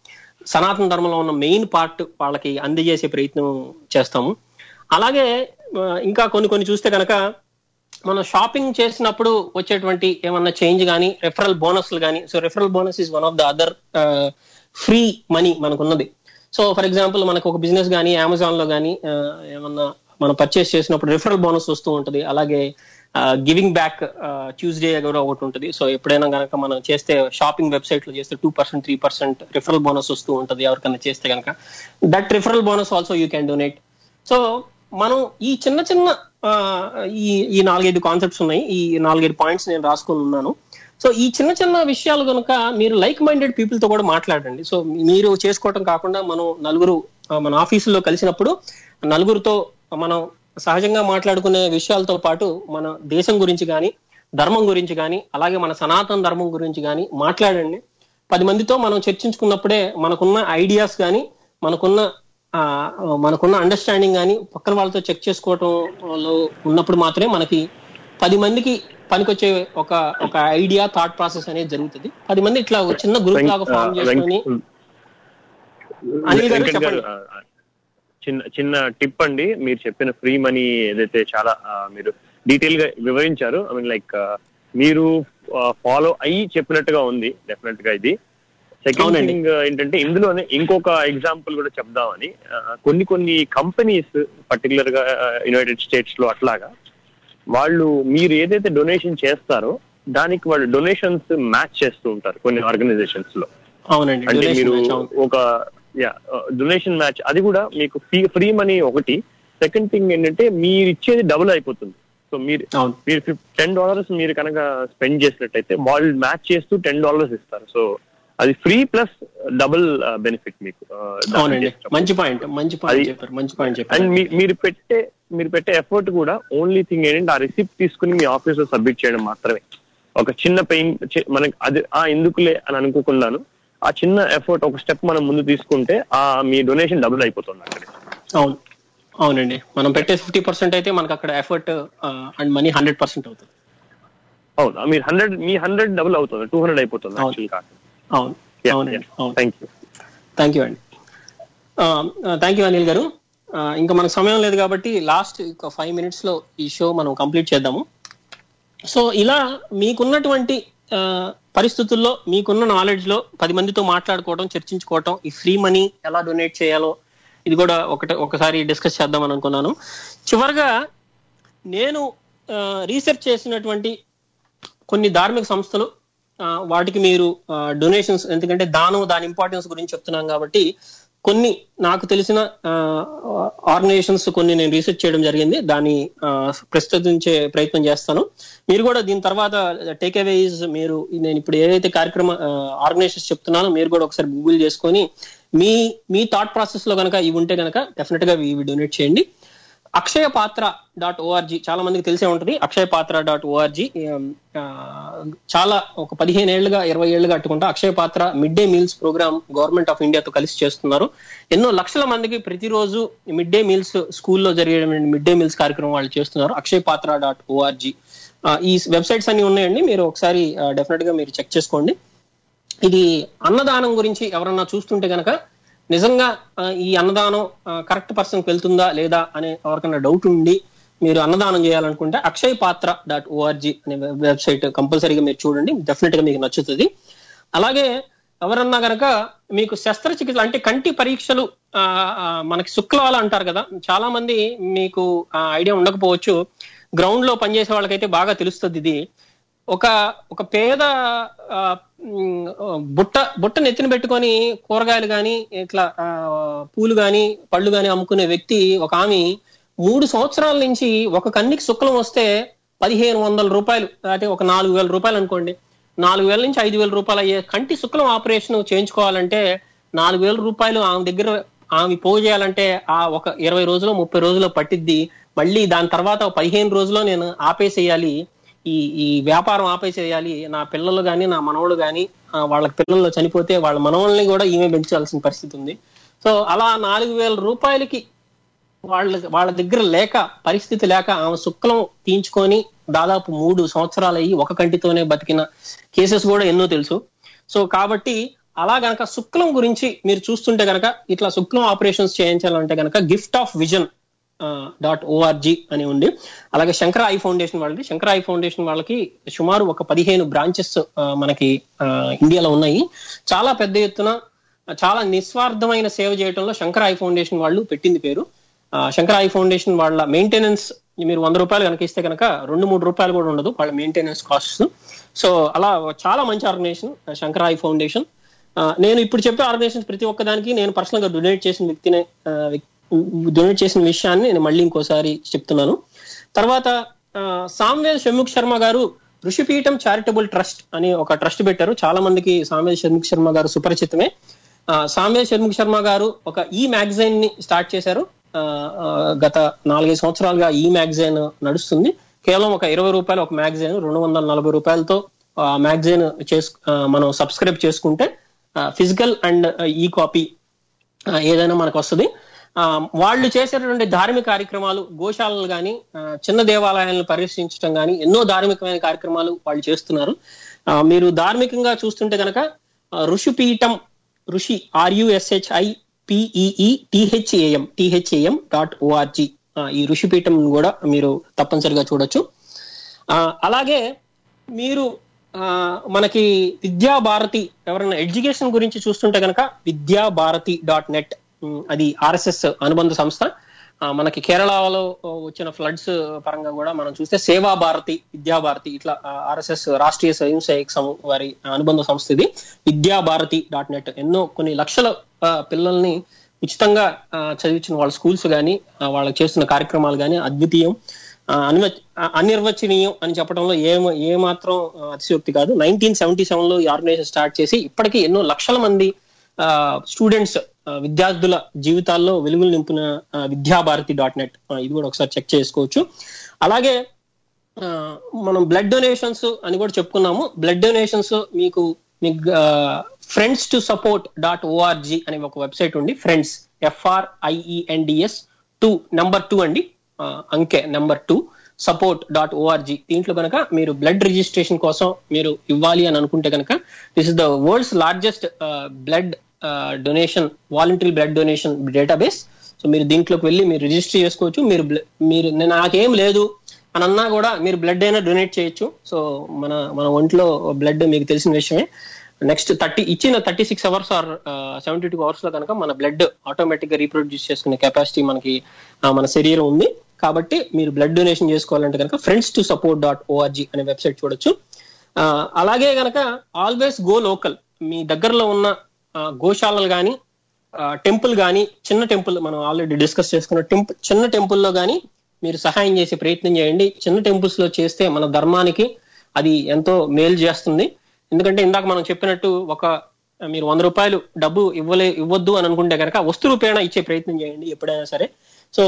సనాతన ధర్మంలో ఉన్న మెయిన్ పార్ట్ వాళ్ళకి అందజేసే ప్రయత్నం చేస్తాము అలాగే ఆ, ఇంకా కొన్ని కొన్ని చూస్తే కనుక మనం షాపింగ్ చేసినప్పుడు వచ్చేటువంటి ఏమన్నా చేంజ్ కానీ రెఫరల్ బోనస్లు కానీ so referral bonus is one of the other free money మనకున్నది సో ఫర్ ఎగ్జాంపుల్ మనకు ఒక బిజినెస్ కానీ అమెజాన్ లో కానీ ఏమన్నా మనం పర్చేస్ చేసినప్పుడు రిఫరల్ బోనస్ వస్తూ ఉంటుంది అలాగే గివింగ్ బ్యాక్ ట్యూస్డే కూడా ఒకటి ఉంటుంది సో ఎప్పుడైనా కనుక మనం చేస్తే షాపింగ్ వెబ్సైట్ లో చేస్తే two percent three percent referral bonus వస్తూ ఉంటుంది ఎవరికైనా చేస్తే కనుక that referral bonus also you can donate so మనం ఈ చిన్న చిన్న ఆ, ఈ ఈ నాలుగైదు కాన్సెప్ట్స్ ఉన్నాయి ఈ నాలుగైదు పాయింట్స్ నేను రాసుకొని ఉన్నాను సో ఈ చిన్న చిన్న విషయాలు కనుక మీరు లైక్ మైండెడ్ పీపుల్ తో కూడా మాట్లాడండి సో మీరు చేసుకోవటం కాకుండా మనం నలుగురు ఆ, మన ఆఫీసులో కలిసినప్పుడు నలుగురితో మనం సహజంగా మాట్లాడుకునే విషయాలతో పాటు మన దేశం గురించి కానీ ధర్మం గురించి కానీ అలాగే మన సనాతన ధర్మం గురించి కానీ మాట్లాడండి పది మందితో మనం చర్చించుకున్నప్పుడే మనకున్న ఐడియాస్ కానీ మనకున్న ఆ, మనకున్న అండర్స్టాండింగ్ కానీ పక్కన వాళ్ళతో చెక్ చేసుకోవటంలో ఉన్నప్పుడు మాత్రమే మనకి పది మందికి పనికొచ్చే ఒక ఒక ఐడియా థాట్ ప్రాసెస్ అనేది జరుగుతుంది పది మంది ఇట్లా ఒక చిన్న గ్రూప్ లాగా ఫామ్ చేసుకొని అనిల్ గారు వెంకట్ గారు, చెప్పండి. ఆ, ఆ, చిన్న చిన్న టిప్ అండి మీరు చెప్పిన ఫ్రీ మనీ ఏదైతే చాలా ఆ, మీరు డీటెయిల్ గా వివరించారు ఐ మీన్ లైక్ మీరు ఫాలో అయ్యి చెప్పినట్టుగా ఉంది డెఫినెట్ గా ఇది సెకండ్ అవునండి. థింగ్ ఏంటంటే ఇందులోనే ఇంకొక ఎగ్జాంపుల్ కూడా చెప్దామని ఆ, కొన్ని కొన్ని కంపెనీస్ పర్టికులర్ గా యునైటెడ్ స్టేట్స్ లో అట్లాగా వాళ్ళు మీరు ఏదైతే డొనేషన్ చేస్తారో దానికి వాళ్ళు డొనేషన్స్ మ్యాచ్ చేస్తూ ఉంటారు కొన్ని ఆర్గనైజేషన్స్ లో అవునండి అంటే donation మీరు match, అవును. ఒక యా డొనేషన్ మ్యాచ్ అది కూడా మీకు ఫ్రీ ఫ్రీ మనీ ఒకటి సెకండ్ థింగ్ ఏంటంటే మీరు ఇచ్చేది డబుల్ అయిపోతుంది సో మీరు అవును మీరు టెన్ డాలర్స్ మీరు కనుక స్పెండ్ చేసినట్టయితే వాళ్ళు మ్యాచ్ చేస్తూ టెన్ డాలర్స్ ఇస్తారు సో అది ఫ్రీ ప్లస్ డబుల్ బెనిఫిట్ మీకు ఆ, దాన్ని అవునండి చేసినప్పుడు. మంచి పాయింట్ మంచి పాయింట్ అది- చెప్పారు మంచి పాయింట్ అండ్ చెప్పారు మీ- మీరు పెట్టే మీరు పెట్టే ఎఫర్ట్ కూడా ఓన్లీ థింగ్ ఏంటంటే ఆ రిసిప్ట్ తీసుకుని మీ ఆఫీస్ లో సబ్మిట్ చేయడం మాత్రమే ఒక చిన్న పెయిన్ మనకి అది ఆ ఎందుకులే అని అనుకోకుండాను ఆ చిన్న ఎఫర్ట్ ఒక స్టెప్ మనం ముందు తీసుకుంటే ఆ మీ డొనేషన్ డబుల్ అయిపోతుంది అక్కడ అవును అవునండి మనం పెట్టే ఫిఫ్టీ పర్సెంట్ అయితే మనకు అక్కడ effort and money hundred percent అవుతుంది అవును మీరు హండ్రెడ్ మీ హండ్రెడ్ డబుల్ అవుతుంది టూ హండ్రెడ్ అయిపోతుంది అవును. యాక్చువల్ కాదు అవును అవునండి అవును థ్యాంక్ యూ థ్యాంక్ యూ అండి థ్యాంక్ యూ అనిల్ గారు ఆ, ఇంకా మనకు సమయం లేదు కాబట్టి లాస్ట్ ఒక ఫైవ్ మినిట్స్ లో ఈ షో మనం కంప్లీట్ చేద్దాము సో ఇలా మీకున్నటువంటి ఆ, పరిస్థితుల్లో మీకున్న నాలెడ్జ్ లో పది మందితో మాట్లాడుకోవడం చర్చించుకోవటం ఈ ఫ్రీ మనీ ఎలా డొనేట్ చేయాలో ఇది కూడా ఒకటి ఒకసారి డిస్కస్ చేద్దామని అనుకున్నాను చివరగా నేను రీసెర్చ్ చేసినటువంటి కొన్ని ధార్మిక సంస్థలు ఆ, వాటికి మీరు డొనేషన్స్ ఎందుకంటే దానం దాని ఇంపార్టెన్స్ గురించి చెప్తున్నాం కాబట్టి కొన్ని నాకు తెలిసిన ఆర్గనైజేషన్స్ కొన్ని నేను రీసెర్చ్ చేయడం జరిగింది దాన్ని ఆ, ప్రస్తుతించే ప్రయత్నం చేస్తాను మీరు కూడా దీని తర్వాత టేక్ అవేస్ మీరు నేను ఇప్పుడు ఏదైతే కార్యక్రమ ఆర్గనైజేషన్స్ చెప్తున్నానో మీరు కూడా ఒకసారి గూగుల్ చేసుకొని మీ మీ థాట్ ప్రాసెస్ లో కనుక ఇవి ఉంటే కనుక డెఫినెట్ గా ఇవి డొనేట్ చేయండి అక్షయ పాత్ర డాట్ ఓఆర్జీ చాలా మందికి తెలిసే ఉంటుంది అక్షయ పాత్ర డాట్ ఓఆర్జీ చాలా ఒక పదిహేను ఏళ్లుగా ఇరవై ఏళ్లుగా అట్టుకుంటా Akshaya Patra mid day meals programme government of ఇండియాతో కలిసి చేస్తున్నారు ఎన్నో లక్షల మందికి ప్రతిరోజు మిడ్ డే మీల్స్ స్కూల్లో జరిగే మిడ్ డే మీల్స్ కార్యక్రమం వాళ్ళు చేస్తున్నారు అక్షయ పాత్ర డాట్ ఓఆర్జీ ఆ, ఈ వెబ్సైట్స్ అన్ని ఉన్నాయండి మీరు ఒకసారి డెఫినెట్ గా మీరు చెక్ చేసుకోండి ఇది అన్నదానం గురించి ఎవరన్నా చూస్తుంటే గనక నిజంగా ఆ, ఈ అన్నదానం కరెక్ట్ పర్సన్ కి వెళ్తుందా లేదా అనే ఎవరికైనా డౌట్ ఉండి మీరు అన్నదానం చేయాలనుకుంటే అక్షయ్ పాత్ర డాట్ ఓఆర్జీ అనే వెబ్సైట్ కంపల్సరీగా మీరు చూడండి డెఫినెట్ గా మీకు నచ్చుతుంది అలాగే ఎవరన్నా గనక మీకు శస్త్రచికిత్స అంటే కంటి పరీక్షలు ఆ, ఆ, మనకి శుక్లాలు అంటారు కదా చాలా మంది మీకు ఐడియా ఉండకపోవచ్చు గ్రౌండ్ లో పనిచేసే వాళ్ళకైతే బాగా తెలుస్తుంది ఇది ఒక ఒక పేద ఆ, ఉమ్, బుట్ట బుట్ట నెత్తిన పెట్టుకొని కూరగాయలు గాని ఇట్లా ఆ, పూలు గాని పళ్ళు గాని అమ్ముకునే వ్యక్తి ఒక ఆమె మూడు సంవత్సరాల నుంచి ఒక కన్నికి శుక్లం వస్తే పదిహేను వందల రూపాయలు అంటే ఒక నాలుగు వేల రూపాయలు అనుకోండి నాలుగు వేల నుంచి ఐదు వేల రూపాయలు అయ్యే కంటి శుక్లం ఆపరేషన్ చేయించుకోవాలంటే నాలుగు వేల రూపాయలు ఆమె దగ్గర ఆమె పోగు చేయాలంటే ఆ ఒక ఇరవై రోజులు ముప్పై రోజులు పట్టిద్ది మళ్ళీ దాని తర్వాత ఒక పదిహేను రోజుల్లో నేను ఆపేసేయాలి ఈ ఈ వ్యాపారం ఆపేసేయాలి నా పిల్లలు గాని నా మనవడు గాని ఆ, వాళ్ళ పిల్లలు చనిపోతే వాళ్ళ మనవల్ని కూడా ఈమె పెంచాల్సిన పరిస్థితి ఉంది సో అలా నాలుగు వేల రూపాయలకి వాళ్ళ వాళ్ళ దగ్గర లేక పరిస్థితి లేక ఆమె శుక్లం తీయించుకొని దాదాపు మూడు సంవత్సరాలు అయ్యి ఒక కంటితోనే బతికిన కేసెస్ కూడా ఎన్నో తెలుసు సో కాబట్టి అలా గనక శుక్లం గురించి మీరు చూస్తుంటే గనక ఇట్లా శుక్లం ఆపరేషన్స్ చేయించాలంటే గనక gift of vision dot O R G అని ఉంది అలాగే శంకర ఐ ఫౌండేషన్ వాళ్ళది శంకర ఐ ఫౌండేషన్ వాళ్ళకి సుమారు ఒక పదిహేను బ్రాంచెస్ మనకి ఆ, ఇండియాలో ఉన్నాయి చాలా పెద్ద ఎత్తున చాలా నిస్వార్థమైన సేవ చేయడంలో శంకర ఐ ఫౌండేషన్ వాళ్ళు పెట్టింది పేరు ఆ, శంకర ఐ ఫౌండేషన్ వాళ్ళ మెయింటెనెన్స్ మీరు వంద రూపాయలు కనుక ఇస్తే కనుక రెండు మూడు రూపాయలు కూడా ఉండదు వాళ్ళ మెయింటెనెన్స్ కాస్ట్ సో అలా చాలా మంచి ఆర్గనైజేషన్ శంకర ఐ ఫౌండేషన్ ఆ, నేను ఇప్పుడు చెప్పే ఆర్గనైజేషన్ ప్రతి ఒక్కదానికి నేను పర్సనల్ గా డొనేట్ చేసిన వ్యక్తినే డొనేట్ చేసిన విషయాన్ని నేను మళ్ళీ ఇంకోసారి చెప్తున్నాను తర్వాత ఆ, సామ్వేద్ షణ్ముఖ్ శర్మ గారు ఋషిపీఠం చారిటబుల్ ట్రస్ట్ అని ఒక ట్రస్ట్ పెట్టారు చాలా మందికి సామ్వేద్ షణ్ముఖ్ శర్మ గారు సుపరిచితమే ఆ, సామ్వేద్ షణ్ముఖ్ శర్మ గారు ఒక ఈ మ్యాగజైన్ ని స్టార్ట్ చేశారు ఆ, ఆ, గత నాలుగైదు సంవత్సరాలుగా ఈ మ్యాగజైన్ నడుస్తుంది కేవలం ఒక ఇరవై రూపాయలు ఒక మ్యాగజైన్ రెండు వందల నలభై రూపాయలతో ఆ మ్యాగజైన్ చేసు ఆ, మనం సబ్స్క్రైబ్ చేసుకుంటే ఫిజికల్ అండ్ ఈ కాపీ ఆ, ఏదైనా మనకు వస్తుంది ఆ, వాళ్ళు చేసేటటువంటి ధార్మిక కార్యక్రమాలు గోశాలలు కానీ చిన్న దేవాలయాలను పరిరక్షించడం కానీ ఎన్నో ధార్మికమైన కార్యక్రమాలు వాళ్ళు చేస్తున్నారు ఆ, మీరు ధార్మికంగా చూస్తుంటే కనుక ఋషిపీఠం ఋషి ఆర్యుఎస్హెచ్ఐ పిఈఈ టిహెచ్ఏఎం టిహెచ్ఏఎం డాట్ ఓఆర్జీ ఈ ఋషిపీఠం కూడా మీరు తప్పనిసరిగా చూడొచ్చు ఆ, అలాగే మీరు ఆ, మనకి విద్యా భారతి ఎవరైనా ఎడ్యుకేషన్ గురించి చూస్తుంటే కనుక విద్యా భారతి డాట్ నెట్ అది ఆర్ఎస్ఎస్ అనుబంధ సంస్థ ఆ, మనకి కేరళలో వచ్చిన ఫ్లడ్స్ పరంగా కూడా మనం చూస్తే సేవా భారతి విద్యా భారతి ఇట్లా ఆర్ఎస్ఎస్ రాష్ట్రీయ స్వయం సేవక్ సంఘం వారి అనుబంధ సంస్థ ఇది విద్యా భారతి డాట్ నెట్ ఎన్నో కొన్ని లక్షల ఆ, పిల్లల్ని ఉచితంగా ఆ, చదివించిన వాళ్ళ స్కూల్స్ కానీ వాళ్ళకి చేస్తున్న కార్యక్రమాలు కానీ అద్వితీయం ఆ, అనివ ఆ, అనిర్వచనీయం అని చెప్పడంలో ఏ ఏ మాత్రం ఆ, అతిశయోక్తి కాదు నైన్టీన్ సెవెంటీ సెవెన్ లో ఈ ఆర్గనైజేషన్ స్టార్ట్ చేసి ఇప్పటికీ ఎన్నో లక్షల మంది స్టూడెంట్స్ విద్యార్థుల జీవితాల్లో వెలుగులు నింపిన ఆ, విద్యాభారతి డాట్ నెట్ ఇది కూడా ఒకసారి చెక్ చేసుకోవచ్చు అలాగే ఆ, మనం బ్లడ్ డొనేషన్స్ అని కూడా చెప్పుకున్నాము బ్లడ్ డొనేషన్స్ మీకు మీకు friends to support dot O R G అనే ఒక వెబ్సైట్ ఉంది ఫ్రెండ్స్ ఎఫ్ఆర్ఐఈఎన్డిఎస్ టూ నెంబర్ టూ అండి ఆ, అంకె number two support dot ORG దీంట్లో కనుక మీరు బ్లడ్ రిజిస్ట్రేషన్ కోసం మీరు ఇవ్వాలి అని అనుకుంటే కనుక this is the world's largest blood donation voluntary blood donation database so మీరు దీంట్లోకి వెళ్ళి మీరు రిజిస్టర్ చేసుకోవచ్చు మీరు bl- మీరు నేను నాకేం లేదు అని అన్నా కూడా మీరు బ్లడ్ అయినా డొనేట్ చేయొచ్చు సో మన మన ఒంట్లో బ్లడ్ మీకు తెలిసిన విషయమే నెక్స్ట్ థర్టీ ఇచ్చిన thirty six hours or seventy two hours లో కనుక మన బ్లడ్ ఆటోమేటిక్ గా రీప్రొడ్యూస్ చేసుకునే కెపాసిటీ మనకి ఆ, మన శరీరం ఉంది కాబట్టి మీరు బ్లడ్ డొనేషన్ చేసుకోవాలంటే కనుక friends to support dot O R G అనే వెబ్సైట్ చూడొచ్చు ఆ, అలాగే గనక ఆల్వేస్ గో లోకల్ మీ దగ్గరలో ఉన్న ఆ, గోశాలలు కానీ టెంపుల్ కానీ చిన్న టెంపుల్ మనం ఆల్రెడీ డిస్కస్ చేసుకున్న టెంపుల్ చిన్న టెంపుల్లో కానీ మీరు సహాయం చేసే ప్రయత్నం చేయండి చిన్న టెంపుల్స్ లో చేస్తే మన ధర్మానికి అది ఎంతో మేలు చేస్తుంది ఎందుకంటే ఇందాక మనం చెప్పినట్టు ఒక మీరు వంద రూపాయలు డబ్బు ఇవ్వలే ఇవ్వద్దు అని అనుకుంటే కనుక వస్తు రూపేణ ఇచ్చే ప్రయత్నం చేయండి ఎప్పుడైనా సరే సో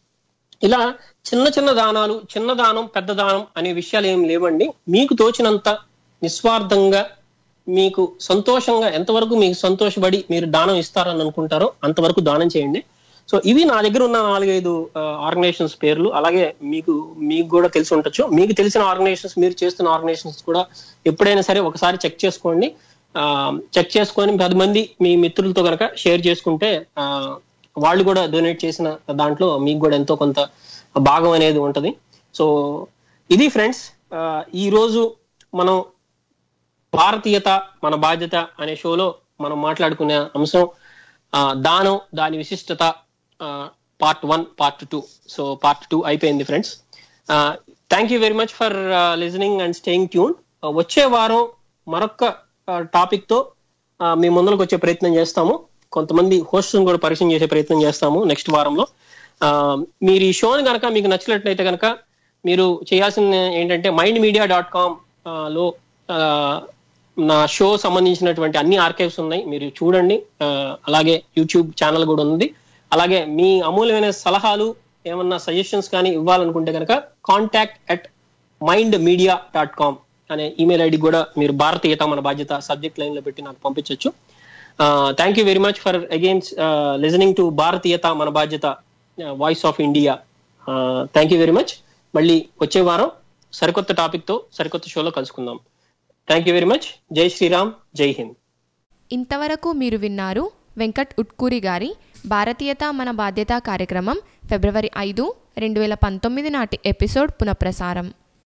ఇలా చిన్న చిన్న దానాలు చిన్న దానం పెద్ద దానం అనే విషయాలు ఏం లేవండి మీకు తోచినంత నిస్వార్థంగా మీకు సంతోషంగా ఎంతవరకు మీకు సంతోషపడి మీరు దానం ఇస్తారని అనుకుంటారో అంతవరకు దానం చేయండి సో ఇవి నా దగ్గర ఉన్న నాలుగైదు ఆర్గనైజేషన్స్ పేర్లు అలాగే మీకు మీకు కూడా తెలిసి ఉండొచ్చు మీకు తెలిసిన ఆర్గనైజేషన్స్ మీరు చేస్తున్న ఆర్గనైజేషన్స్ కూడా ఎప్పుడైనా సరే ఒకసారి చెక్ చేసుకోండి చెక్ చేసుకొని పది మంది మీ మిత్రులతో కనుక షేర్ చేసుకుంటే ఆ, వాళ్ళు కూడా డొనేట్ చేసిన దాంట్లో మీకు కూడా ఎంతో కొంత భాగం అనేది ఉంటది సో ఇది ఫ్రెండ్స్ ఈ రోజు మనం భారతీయత మన బాధ్యత అనే షోలో మనం మాట్లాడుకునే అంశం ఆ, దానం దాని విశిష్టత part one part two so part two అయిపోయింది friends thank you very much for listening and staying tune వచ్చే వారం మరొక టాపిక్ తో ఆ, మీ ముందరకు వచ్చే ప్రయత్నం చేస్తాము కొంతమంది హోస్ట్స్ కూడా పరిచయం చేసే ప్రయత్నం చేస్తాము నెక్స్ట్ వారంలో ఆ, మీరు ఈ షోని కనుక మీకు నచ్చినట్లయితే కనుక మీరు చేయాల్సిన ఏంటంటే మైండ్ మీడియా డాట్ కామ్ లో ఆ, నా షో సంబంధించినటువంటి అన్ని ఆర్కైవ్స్ ఉన్నాయి మీరు చూడండి ఆ, అలాగే యూట్యూబ్ ఛానల్ కూడా ఉంది అలాగే మీ అమూల్యమైన సలహాలు ఏమన్నా సజెషన్స్ కానీ ఇవ్వాలనుకుంటే కనుక contact at Mind Media dot com అనే ఈమెయిల్ ఐడి కూడా మీరు భారతీయత మన బాధ్యత సబ్జెక్ట్ లైన్ లో పెట్టి నాకు పంపించవచ్చు thank you very much for again listening to భారతీయత మన బాధ్యత voice of India thank you very much మళ్ళీ వచ్చే వారం సరికొత్త టాపిక్ తో సరికొత్త షోలో కలుసుకుందాం థ్యాంక్ యూ వెరీ మచ్ జై శ్రీరామ్ జై హింద్ ఇంతవరకు మీరు విన్నారు వెంకట్ ఉట్కూరి గారి భారతీయత మన బాధ్యత కార్యక్రమం ఫిబ్రవరి ఐదు రెండు వేల పంతొమ్మిది నాటి ఎపిసోడ్ పునఃప్రసారం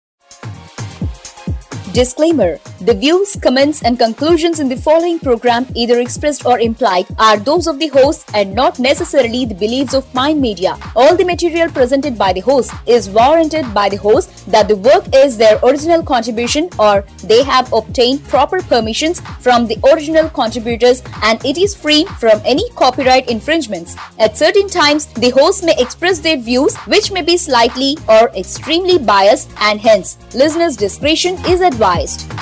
Disclaimer The views, comments, and conclusions in the following program, either expressed or implied, are those of the host and not necessarily the beliefs of Mind Media. All the material presented by the host is warranted by the host that the work is their original contribution or they have obtained proper permissions from the original contributors and it is free from any copyright infringements. At certain times, the host may express their views which may be slightly or extremely biased and hence listeners' discretion is advised.